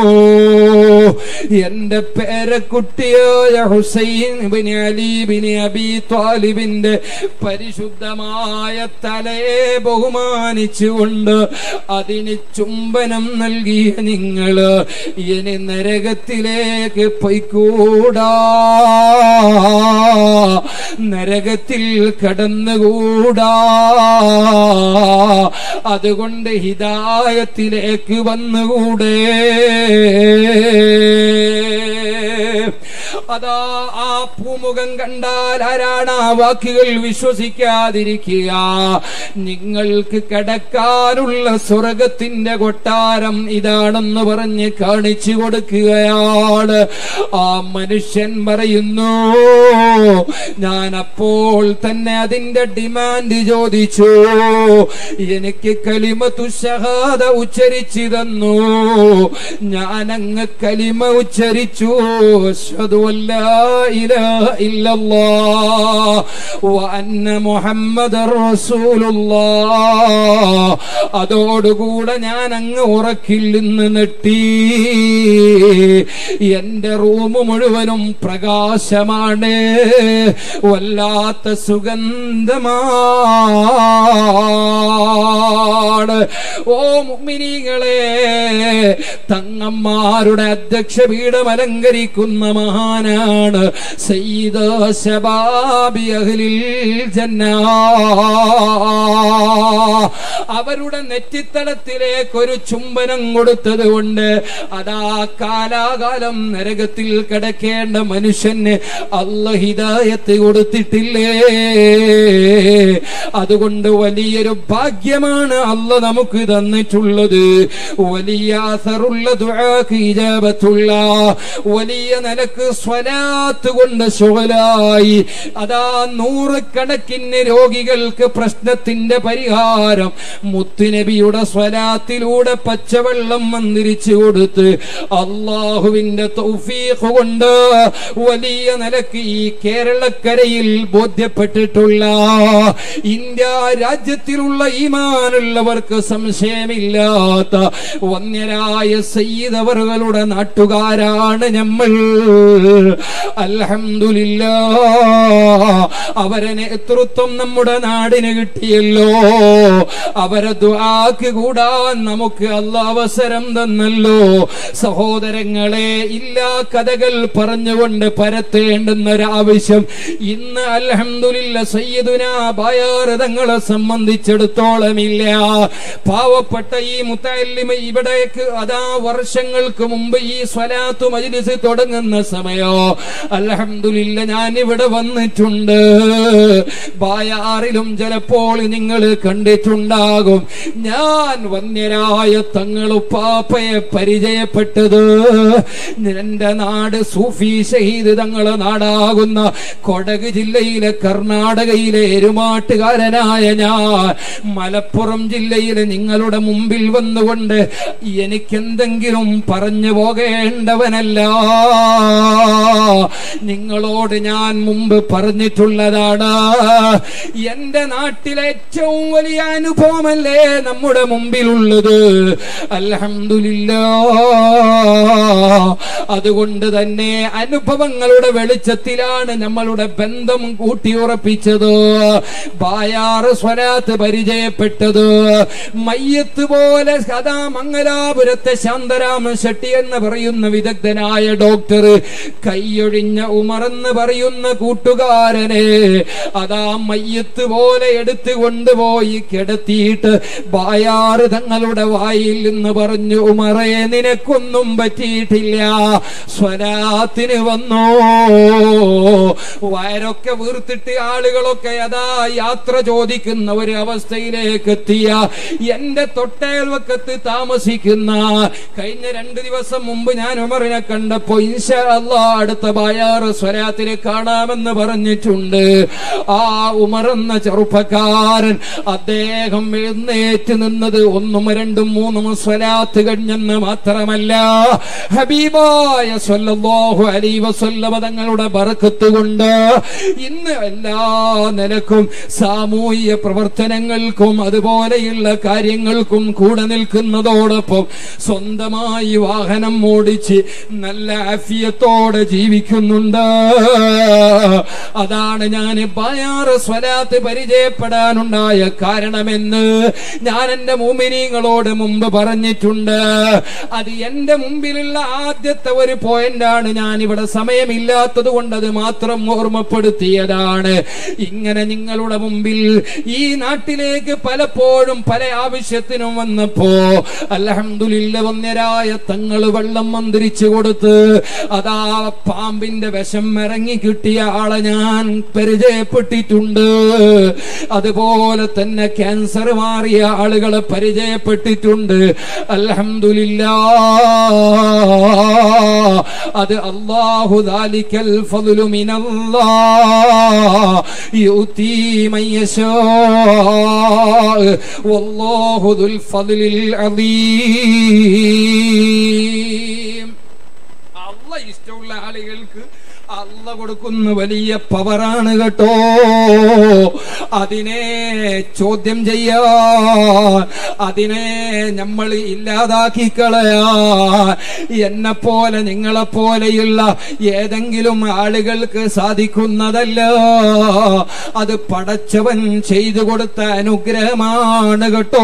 എന്റെ പേരക്കുട്ടിയായ Husain bin Ali bin Abi ത്വാലിബിന്റെ പരിശുദ്ധമായ തലയെ ബഹുമാനിച്ചുകൊണ്ട് അതിന് ചുംബനം നൽകിയ നിങ്ങള് ഇനി നരകത്തിലേക്ക് പൊയ്ക്കൂടാ നരകത്തിൽ കടന്നുകൂടാ അതുകൊണ്ട് ഹിതായത്തിലേക്ക് വന്നുകൂടെ അതാ ആ പൂമുഖം കണ്ടാൽ ആരാണ് ആ വാക്കുകൾ വിശ്വസിക്കാതിരിക്കുക നിങ്ങൾക്ക് കടക്കാനുള്ള സ്വർഗത്തിന്റെ കൊട്ടാരം ഇതാണെന്ന് പറഞ്ഞ് കാണിച്ചു കൊടുക്കുകയാണ് ആ മനുഷ്യൻ പറയുന്നു ഞാൻ അപ്പോൾ തന്നെ അതിന്റെ ഡിമാൻഡ് ചോദിച്ചു എനിക്ക് കലിമത്തു ഷഹാദ ഉച്ചരിച്ചു തന്നു ഞാൻ അങ്ങ് കലിമ ഉച്ചരിച്ചു അഷ്ഹദു അല്ലാ ഇലാഹ ഇല്ലല്ലാഹ് വഅന്ന മുഹമ്മദർ റസൂലുള്ളാഹ് അതോടുകൂടെ ഞാൻ അങ്ങ് ഉറക്കിൽ നിന്ന് നെട്ടി എന്റെ റൂം മുഴുവനും പ്രകാശമാണ് വല്ലാത്ത സുഗന്ധമാണ് ഓ മുഅ്മിനീങ്ങളെ തങ്ങന്മാരുടെ അധ്യക്ഷ പീഠം അലങ്കരിക്കുന്ന മഹാനാണ് സയ്യിദ് ശബാബി അഹ്ലിൽ ജന്ന അവരുടെ നെറ്റിത്തടത്തിലേക്ക് ഒരു ചുംബനം കൊടുത്തത് കൊണ്ട് അതാ കാലാകാലം നരകത്തിൽ കിടക്കേണ്ട മനുഷ്യന് അല്ല ഹിദായത്ത് കൊടുത്തിട്ടില്ലേ അതുകൊണ്ട് വലിയൊരു ഭാഗ്യമാണ് അല്ല നമുക്ക് തന്നിട്ടുള്ളത് വലിയ അസറുള്ള ദുആക്ക് ഇജാബത്തുള്ള വലിയ നിലക്ക് സ്വലാത്ത് കൊണ്ട് ശുഗലായി അതാ നൂറുകണക്കിന് രോഗികൾക്ക് പ്രശ്നത്തിന്റെ പരിഹാരം മുത്തുനബിയുടെ സ്വലാത്തിലൂടെ പച്ചവെള്ളം മന്ത്രിച്ചു കൊടുത്ത് അള്ളാഹുവിന്റെ തൗഫീഖ് കൊണ്ട് വലിയ നിലക്ക് ഈ കേരളക്കരയിൽ ബോധ്യപ്പെട്ടിട്ടുള്ള ഇന്ത്യ രാജ്യത്തിലുള്ള ഈമാനുള്ളവർക്ക് സംശയമില്ലാത്ത വന്യരായ സയ്യിദവറുകളുടെ നാട്ടുകാരാണ് നമ്മൾ അൽഹംദുലില്ല അവരെ നേതൃത്വം നമ്മുടെ നാടിന് കിട്ടിയല്ലോ അവരെ ദുആക്ക് കൂടാൻ നമുക്ക് അല്ല അവസരം തന്നല്ലോ സഹോദരങ്ങളെ ഇല്ലാ കഥകൾ പറഞ്ഞുകൊണ്ട് പരത്തേണ്ടുന്ന ഒരാവശ്യം ഇന്ന് അൽഹംദുലില്ല സയ്യിദുന ബായാർ തങ്ങളെ സംബന്ധിച്ചിടത്തോളം ഇല്ല പാവപ്പെട്ട ഈ മുത്തല്ലിമ ഇവിടേക്ക് അതാ വർഷങ്ങൾക്ക് മുമ്പ് ഈ സ്വലാത്തു മജ്ലിസ് തുടങ്ങുന്ന സമയോ അൽഹംദുലില്ല ഞാൻ ഇവിടെ വന്നിട്ടുണ്ട് ബായാറിലും ചിലപ്പോൾ നിങ്ങൾ കണ്ടിട്ടുണ്ടാകും ഞാൻ വന്യരായ തങ്ങളുപ്പാപ്പയെ പരിചയപ്പെട്ടത് എന്റെ നാട് സൂഫി ഷഹീദ് തങ്ങളെ നാടാകുന്ന കൊടക് ജില്ലയിലെ കർണാടകയിലെ എരുമാട്ടുകാരനായ ഞാൻ മലപ്പുറം ജില്ലയിലെ നിങ്ങളുടെ മുമ്പിൽ വന്നുകൊണ്ട് എനിക്കെന്തെങ്കിലും പറഞ്ഞു പോകേണ്ടവനല്ല നിങ്ങളോട് ഞാൻ മുമ്പ് പറഞ്ഞിട്ടുള്ളതാണ് എന്റെ നാട്ടിലെ ഏറ്റവും വലിയ അനുഭവമല്ലേ നമ്മുടെ മുമ്പിലുള്ളത് അൽഹംദുലില്ല അതുകൊണ്ട് തന്നെ അനുഭവങ്ങളുടെ വെളിച്ചത്തിലാണ് നമ്മളുടെ ബന്ധം കൂട്ടിയുറപ്പിച്ചത് ബായാറ് സ്വരാത്ത് പരിചയപ്പെട്ടത് മയ്യത്ത് പോലെ കഥാ മംഗലാപുരത്തെ ശാന്തരാമൻ ഷെട്ടി എന്ന് പറയുന്ന വിദഗ്ധനായ ഡോക്ടർ കൈയൊഴിഞ്ഞ ഉമറെന്ന് പറയുന്ന കൂട്ടുകാരനെ അതാ മയ്യത്ത് പോലെ എടുത്തു കൊണ്ടുപോയി കിടത്തിയിട്ട് ബായാറ് തങ്ങളുടെ വായിൽ നിന്ന് പറഞ്ഞു ഉമറേ നിനക്കൊന്നും പറ്റിയിട്ടില്ല സ്വരാത്തിന് വന്നോ വയറൊക്കെ വീർത്തിട്ട് ആളുകളൊക്കെ അതാ യാത്ര ചോദിക്കുന്ന ഒരു അവസ്ഥയിലേക്ക് എത്തിയ എന്റെ തൊട്ടയൽവക്കത്ത് താമസിക്കുന്ന കഴിഞ്ഞ രണ്ട് ദിവസം മുമ്പ് ഞാൻ ഉമറിനെ കണ്ടപ്പോ ഇൻഷാ അല്ലാ അടുത്ത ബായാറ് സ്വരാത്തിന് കാണാമെന്ന് പറഞ്ഞിട്ടുണ്ട് ആ ഉമർ എന്ന ചെറുപ്പക്കാരൻ അദ്ദേഹം എഴുന്നേറ്റ് നിന്നത് ഒന്നും രണ്ടും മൂന്നും സ്വലാത്ത് കഴിഞ്ഞെന്ന് മാത്രമല്ല ഹബീബായ സ്വല്ലല്ലാഹു അലൈഹി വസല്ലമ തങ്ങളുടെ ബർക്കത്ത് കൊണ്ട് ഇന്ന് എല്ലാ നിലക്കും സാമൂഹിക പ്രവർത്തനങ്ങൾക്കും അതുപോലെയുള്ള കാര്യങ്ങൾക്കും കൂടെ നിൽക്കുന്നതോടൊപ്പം സ്വന്തമായി വാഹനം ഓടിച്ച് നല്ല ആഫിയത്തോടെ ജീവിക്കുന്നുണ്ട് അതാണ് ഞാൻ ബയാറ് സ്വലാത്ത് പരിചയപ്പെടാനുണ്ടായ കാരണമെന്ന് ഞാൻ എന്റെ മുമിനീങ്ങളോട് മുമ്പ് പറഞ്ഞിട്ടുണ്ട് അത് എന്റെ മുമ്പിലുള്ള ആദ്യത്തെ ഒരു പോയിന്റാണ് ഞാൻ ഇവിടെ സമയമില്ലാത്തത് കൊണ്ട് അത് മാത്രം ഓർമ്മപ്പെടുത്തിയതാണ് ഇങ്ങനെ നിങ്ങളുടെ മുമ്പിൽ ഈ നാട്ടിലേക്ക് പലപ്പോഴും പല ആവശ്യത്തിനും വന്നപ്പോ അലഹമില്ല വന്യരായ തങ്ങൾ വെള്ളം മന്ത്രിച്ചു കൊടുത്ത് അതാ പാമ്പിന്റെ വിഷം ഇറങ്ങി കിട്ടിയ ആളെ ഞാൻ പരിചയപ്പെട്ടിട്ടുണ്ട് അതുപോലെ തന്നെ ക്യാൻസർ മാറിയ ആളുകളെ പരിചയപ്പെട്ടിട്ടുണ്ട് അൽഹംദുലില്ല അത് അല്ലാഹു ദാലിക്കൽ ഫദ്ലു മിനല്ലാഹ് യുതി മൻ യശാ വല്ലാഹു ദുൽ ഫദ്ലിൽ അദീം അല്ല ഇഷ്ടമുള്ള ആളുകൾക്ക് അല്ല കൊടുക്കുന്ന വലിയ പവറാണ് കേട്ടോ അതിനെ ചോദ്യം ചെയ്യാ അതിനെ നമ്മൾ ഇല്ലാതാക്കി കളയാ എന്നെ പോലെ നിങ്ങളെ പോലെയുള്ള ഏതെങ്കിലും ആളുകൾക്ക് സാധിക്കുന്നതല്ല അത് പടച്ചവൻ ചെയ്തു കൊടുത്ത അനുഗ്രഹമാണ് കേട്ടോ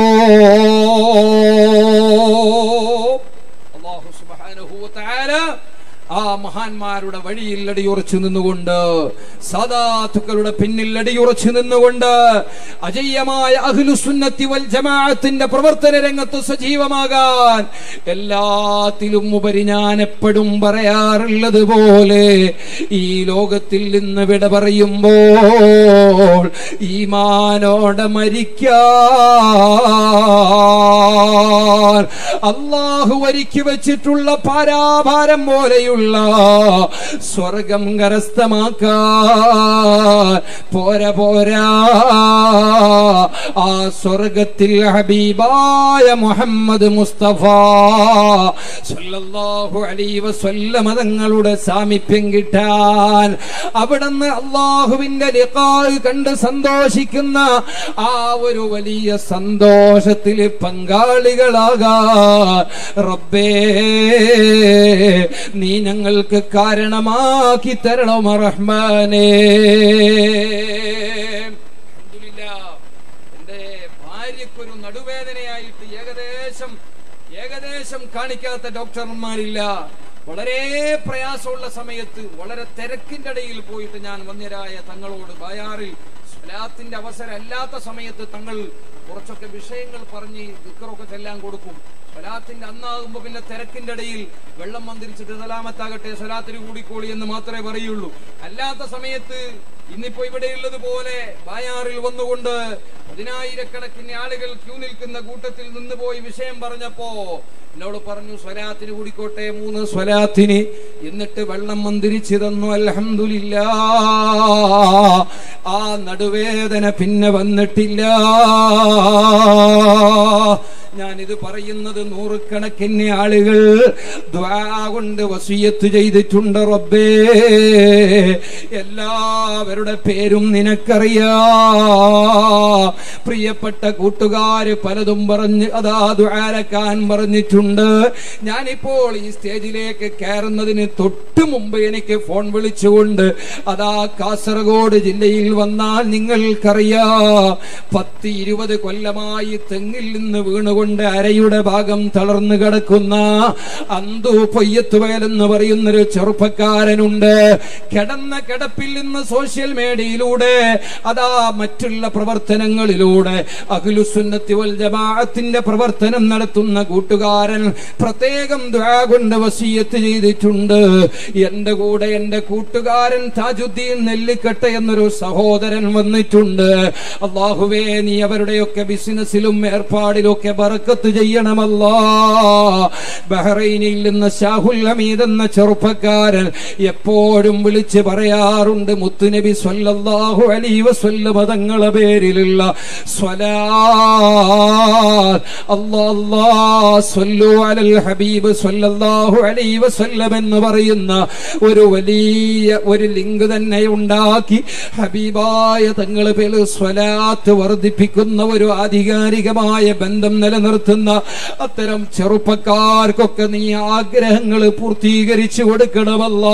അല്ലാഹു സുബ്ഹാനഹു വ തആല ആ മഹാന്മാരുടെ വഴിയിൽ അടിയുറച്ചു നിന്നുകൊണ്ട് സാദാത്തുക്കളുടെ പിന്നിൽ അടിയുറച്ചു നിന്നുകൊണ്ട് അജയ്യമായ അഖിലുസുന്നത്തി വൽ ജമാഅത്തിന്റെ പ്രവർത്തന രംഗത്ത് സജീവമാകാൻ എല്ലാത്തിലും ഉപരി ഞാൻ എപ്പോഴും പറയാറുള്ളത് പോലെ ഈ ലോകത്തിൽ നിന്ന് വിട പറയുമ്പോൾ ഈമാനോടെ മരിക്കാൻ അള്ളാഹു ഒരുക്കി വെച്ചിട്ടുള്ള പാരാഭാരം പോലെയുള്ള സ്വർഗം കരസ്ഥമാക്കാൻ പോരാ പോരാ ആ സ്വർഗത്തിൽ ഹബീബായ മുഹമ്മദ് മുസ്തഫ സല്ലല്ലാഹു അലൈഹി വസല്ലമ തങ്ങളുടെ സാമീപ്യം കിട്ടാൻ അവിടുന്ന് അള്ളാഹുവിന്റെ ലിഖാഹ് കണ്ട് സന്തോഷിക്കുന്ന ആ ഒരു വലിയ സന്തോഷത്തിൽ പങ്കാളികളാകാൻ റബ്ബേ നീ ഞങ്ങൾക്ക് കാരണമാക്കി തരണം റഹ്മാനേ അൽഹംദുലില്ലാ. എന്റെ ഭാര്യക്കൊരു നടുവേദനയായിട്ട് ഏകദേശം ഏകദേശം കാണിക്കാത്ത ഡോക്ടർമാരില്ല വളരെ പ്രയാസമുള്ള സമയത്ത് വളരെ തിരക്കിന്റെ ഇടയിൽ പോയിട്ട് ഞാൻ വന്യരായ തങ്ങളോട് ബയാറിൽ സ്വലാത്തിന്റെ അവസരം അല്ലാത്ത സമയത്ത് തങ്ങൾ കുറച്ചൊക്കെ വിഷയങ്ങൾ പറഞ്ഞ് ദിക്കറൊക്കെ ചെല്ലാൻ കൊടുക്കും സ്വലാത്തിന്റെ അന്നാകുമ്പോ പിന്നെ തിരക്കിന്റെ ഇടയിൽ വെള്ളം മന്ത്രിച്ചിട്ട് സലാമത്താകട്ടെ സ്വലാത്തിന് കൂടിക്കോളി എന്ന് മാത്രമേ പറയുള്ളൂ അല്ലാത്ത സമയത്ത് ഇന്നിപ്പോ ഇവിടെയുള്ളത് പോലെ ബായാറിൽ വന്നുകൊണ്ട് പതിനായിരക്കണക്കിന് ആളുകൾ ക്യൂ നിൽക്കുന്ന കൂട്ടത്തിൽ നിന്ന് പോയി വിഷയം പറഞ്ഞപ്പോ എന്നോട് പറഞ്ഞു സ്വലാത്തിന് കൂടിക്കോട്ടെ മൂന്ന് സ്വലാത്തിന് എന്നിട്ട് വെള്ളം മന്ത്രിച്ചു തന്നു അൽഹംദുലില്ല ആ നടുവേദന പിന്നെ വന്നിട്ടില്ല ഞാനിത് പറയുന്നത് നൂറുകണക്കിന് ആളുകൾ ദ്വാ കൊണ്ട് വസിയത്ത് ചെയ്തിട്ടുണ്ട് റബ്ബേ എല്ലാവരുടെ പേരും നിനക്കറിയാ പ്രിയപ്പെട്ട കൂട്ടുകാര് പലതും പറഞ്ഞ് അതാ ദ്വാരക്കാൻ പറഞ്ഞിട്ടുണ്ട് ഞാനിപ്പോൾ ഈ സ്റ്റേജിലേക്ക് കയറുന്നതിന് തൊട്ട് മുമ്പ് എനിക്ക് ഫോൺ വിളിച്ചുകൊണ്ട് അതാ കാസർഗോഡ് ജില്ലയിൽ വന്നാൽ നിങ്ങൾക്കറിയാ പത്ത് ഇരുപത് കൊല്ലമായി തെങ്ങിൽ നിന്ന് വീണുകൊണ്ട് അരയുടെ ഭാഗം തളർന്നു കിടക്കുന്ന അന്തു പൊയ്യത്തുവയൽ എന്ന് പറയുന്നൊരു ചെറുപ്പക്കാരനുണ്ട് കിടന്ന കിടപ്പിൽ നിന്ന് സോഷ്യൽ മീഡിയയിലൂടെ അതാ മറ്റുള്ള പ്രവർത്തനങ്ങളിലൂടെ അഖിലുസുന്നത്തി വൽ ജമാഅത്തിന്റെ പ്രവർത്തനം നടത്തുന്ന കൂട്ടുകാരൻ പ്രത്യേകം ദ്വാ കൊണ്ട് വസീയത്ത് ചെയ്തിട്ടുണ്ട് എന്റെ കൂടെ എന്റെ കൂട്ടുകാരൻ താജുദ്ദീൻ നെല്ലിക്കട്ട എന്നൊരു സഹോദരൻ വന്നിട്ടുണ്ട് അള്ളാഹുവേ നീ അവരുടെയൊക്കെ ബിസിനസ്സിലും ഏർപ്പാടിലൊക്കെ ബറക്കത്ത് ചെയ്യണമല്ലോ ബഹ്റൈനിൽ നിന്ന് ഷാഹുൽ ഹമീദ് എന്ന ചെറുപ്പക്കാരൻ എപ്പോഴും വിളിച്ച് പറയാറുണ്ട് മുത്തുനബി സ്വല്ലല്ലാഹു അലൈഹി വസല്ലമ തങ്ങളെ പേരിലുള്ള സ്വലാ അല്ലാ അല്ലാ സ്വല്ലു അലൽ ഹബീബ് സ്വല്ലല്ലാഹു അലൈഹി വസല്ലം എന്ന് പറയുന്ന ഒരു വലിയ ഒരു ലിങ്ക് തന്നെ ഉണ്ടാക്കി ഹബീബായ തങ്ങളെ പേര് സ്വലാത്ത് വർദ്ധിപ്പിക്കുന്ന ഒരു ആധികാരികമായ ബന്ധം നിലനിർത്തുന്ന അത്തരം ചെറുപ്പക്കാർക്കൊക്കെ നീ ആഗ്രഹങ്ങൾ പൂർത്തീകരിച്ചു കൊടുക്കണമല്ല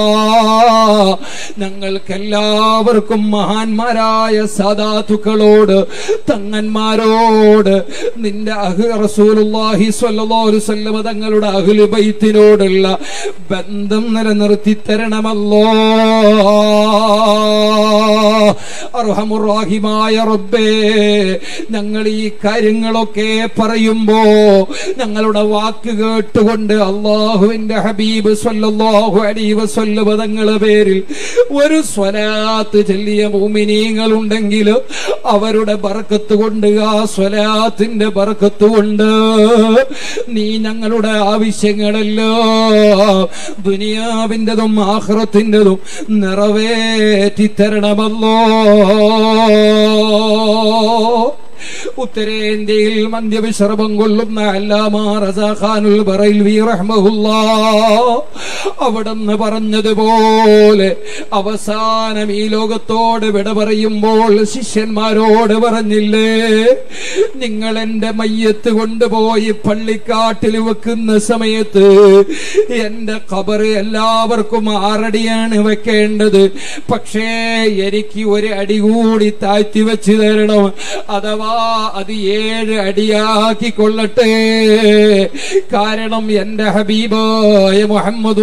ഞങ്ങൾക്കെല്ലാവർക്കും മഹാന്മാരായ സാധാത്തുക്കളോട് തങ്ങന്മാരോട് നിന്റെ അഹ് റസൂലുള്ളാഹി സ്വല്ലല്ലാഹു അലൈഹി വസല്ലം തങ്ങളുടെ അഹ്ലു ബൈത്തിനോടുള്ള ബന്ധം നിലനിർത്തി തരണമല്ലോ അർഹമുറാഹിമായ റബ്ബേ ഞങ്ങൾ ഈ കാര്യങ്ങളൊക്കെ പറയുമ്പോ ഞങ്ങളുടെ വാക്ക് കേട്ടുകൊണ്ട് അള്ളാഹുവിന്റെ ഹബീബ് സ്വല്ലല്ലാഹു അലൈഹി വസല്ലം തങ്ങളെ പേരിൽ ഒരു സ്വലാത്ത് ചൊല്ലിയ മുഅ്മിനീങ്ങൾ ഉണ്ടെങ്കിൽ അവരുടെ ബർക്കത്ത് കൊണ്ട് ആ സ്വലാത്തിന്റെ ബർക്കത്ത് കൊണ്ട് നീ ഞങ്ങളുടെ ആവശ്യങ്ങളല്ലോ ദുനിയാവിൻ്റെതും ആഹ്റത്തിൻ്റെതും നിറവേറ്റി തരണമല്ലോ ഉത്തരേന്ത്യയിൽ മദ്യവിശ്രമം കൊള്ളുന്ന അല്ലാമാ റസാഖാനുൽ ബറൈൽവി റഹ്മഹുല്ലാ അവിടെന്ന് പറഞ്ഞതുപോലെ അവസാനം ഈ ലോകത്തോട് വിട പറയുമ്പോൾ ശിഷ്യന്മാരോട് പറഞ്ഞില്ലേ നിങ്ങൾ എന്റെ മയ്യത്ത് കൊണ്ടുപോയി പള്ളിക്കാട്ടിൽ വെക്കുന്ന സമയത്ത് എന്റെ ഖബറ് എല്ലാവർക്കും ആറടിയാണ് വെക്കേണ്ടത് പക്ഷേ എനിക്ക് ഒരു അടി കൂടി താഴ്ത്തി വെച്ച് തരണം അഥവാ അത് ഏഴ് അടിയാക്കി കൊള്ളട്ടെ കാരണം എന്റെ ഹബീബായ മുഹമ്മദ്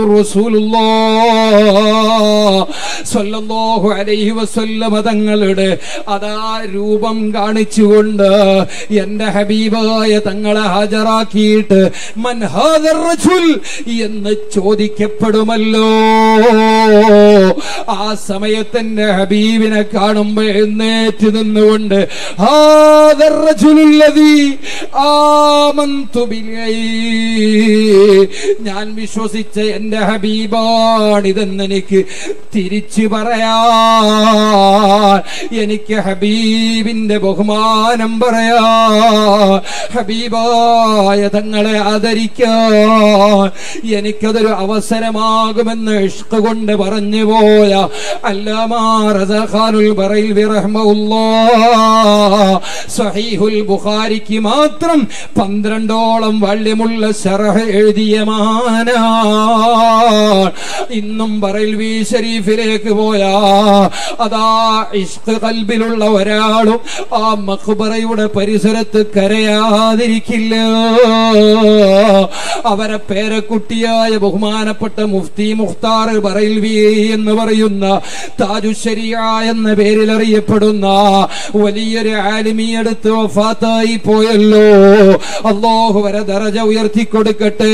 സ്വല്ലല്ലാഹു അലൈഹി വസല്ലമ തങ്ങളുടെ അതാ രൂപം കാണിച്ചുകൊണ്ട് എന്റെ ഹബീബായ തങ്ങളെ ഹാജരാക്കിയിട്ട് മൻ ഹാദർ റജുൽ എന്ന് ചോദിക്കപ്പെടുമല്ലോ ആ സമയത്ത് എന്റെ ഹബീബിനെ കാണുമ്പോ എഴുന്നേറ്റ് നിന്നുകൊണ്ട് ഹാദർ الرجل الذي آمنت بالغيب ഞാൻ വിശ്വസിച്ച എന്റെ ഹബീബാണിതെന്ന് എനിക്ക് തിരിച്ചു പറയാ എനിക്ക് ഹബീബിന്റെ ബഹുമാനം പറയാ ഹബീബായ തങ്ങളെ ആദരിക്കാൻ എനിക്കതൊരു അവസരമാകുമെന്ന് ഇഷ്ക കൊണ്ട് പറഞ്ഞു പോയ അല്ലാമാറുൽ ബറയിൽ സഹീഹുൽ ബുഖാരിക്ക് മാത്രം പന്ത്രണ്ടോളം വള്ളിമുള്ള ശറഹ് എഴുതിയ മാനാ ഇന്നും ബറൽവി ഷരീഫിലേക്ക് പോയാ അതാ ഇഷ്ക് കൽബിലുള്ള ഒരാളും ആ മഖ്ബറയുടെ പരിസരത്ത് കരയാതിരിക്കില്ല അവരെ പേരക്കുട്ടിയായ ബഹുമാനപ്പെട്ട മുഫ്തി മുഖ്താർ ബറൽവി എന്ന് പറയുന്ന താജുശരിയ എന്ന പേരിൽ അറിയപ്പെടുന്ന വലിയൊരു ആലിമിയെടുത്ത് വഫാത്തായി പോയല്ലോ അള്ളാഹു വരെ ദറജ ഉയർത്തിക്കൊടുക്കട്ടെ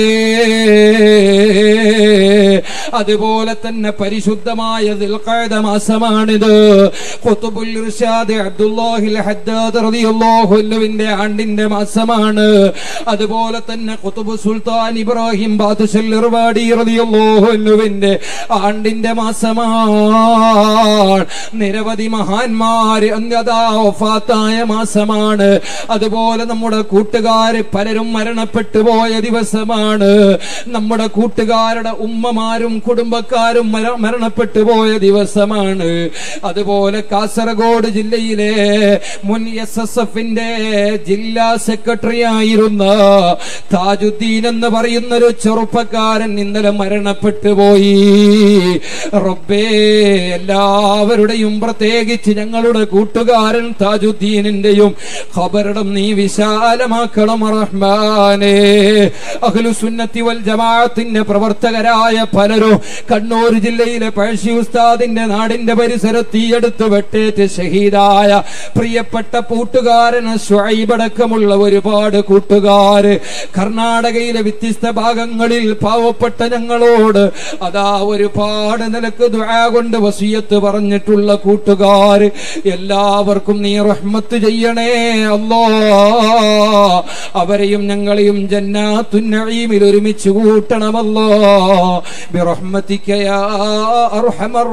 അതുപോലെ തന്നെ പരിശുദ്ധമായ ദിൽഖഅദ മാസമാണിത് ഖുതുബുൽ ഇർഷാദ് അബ്ദുല്ലാഹിൽ ഹദ്ദാദ് റളിയല്ലാഹു അൻഹുവിന്റെ ആണ്ടിന്റെ മാസമാണ് അതുപോലെ തന്നെ ഖുതുബ് സുൽത്താൻ ഇബ്രാഹിം ബാദുഷൽ ഇർവാടി റളിയല്ലാഹു അൻഹുവിന്റെ ആണ്ടിന്റെ മാസമാണ് നിരവധി മഹാന്മാര് അന്യതാ വഫാത്തായ മാസമാണ് അതുപോലെ നമ്മുടെ കൂട്ടുകാര് പലരും മരണപ്പെട്ടു പോയ ദിവസമാണ് നമ്മുടെ കൂട്ടുകാരുടെ ഉമ്മമാരും കുടുംബക്കാരും മര- മരണപ്പെട്ടു പോയ ദിവസമാണ് അതുപോലെ കാസർഗോഡ് ജില്ലയിലെ മുൻ എസ് എസ് എഫിന്റെ ജില്ലാ സെക്രട്ടറി ആയിരുന്ന താജുദ്ദീൻ എന്ന് പറയുന്ന ഒരു ചെറുപ്പക്കാരൻ ഇന്നലെ മരണപ്പെട്ടു പോയി റബ്ബേ എല്ലാവരുടെയും പ്രത്യേകിച്ച് ഞങ്ങളുടെ കൂട്ടുകാരൻ താജുദ്ദീനിന്റെയും ഖബറിടം നീ വിശാലമാക്കണം റഹ്മാനേ അഖിലുസുന്നത്തി വൽ ജമാഅത്തിന്റെ പ്രവർത്തകരായ പലരും കണ്ണൂർ ജില്ലയിലെ പഴശ്ശി ഉസ്താദിന്റെ നാടിന്റെ പരിസരത്ത് തീയെടുത്ത് വെട്ടേറ്റ് ഷഹീദായ പ്രിയപ്പെട്ട കൂട്ടുകാരൻ അടക്കമുള്ള ഒരുപാട് കൂട്ടുകാര് കർണാടകയിലെ വ്യത്യസ്ത ഭാഗങ്ങളിൽ പാവപ്പെട്ട ഞങ്ങളോട് അതാ ഒരുപാട് നിലക്ക് ദുആ കൊണ്ട് വസിയത്ത് പറഞ്ഞിട്ടുള്ള കൂട്ടുകാര് എല്ലാവർക്കും നീ റഹ്മത്ത് ചെയ്യണേ അല്ലോ അവരെയും ഞങ്ങളെയും ജന്നാത്തുൻ നഈമിൽ ഒരുമിച്ച് കൂട്ടണമല്ലോ ബിറഹ്മതിക യാ അർഹമർ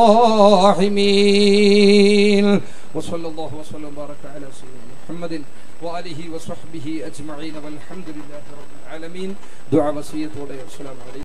റഹീമീൻ وصلى الله وسلم وبارك على سيدنا محمد وآله وصحبه أجمعين والحمد لله رب العالمين دعاء وصية السلام عليكم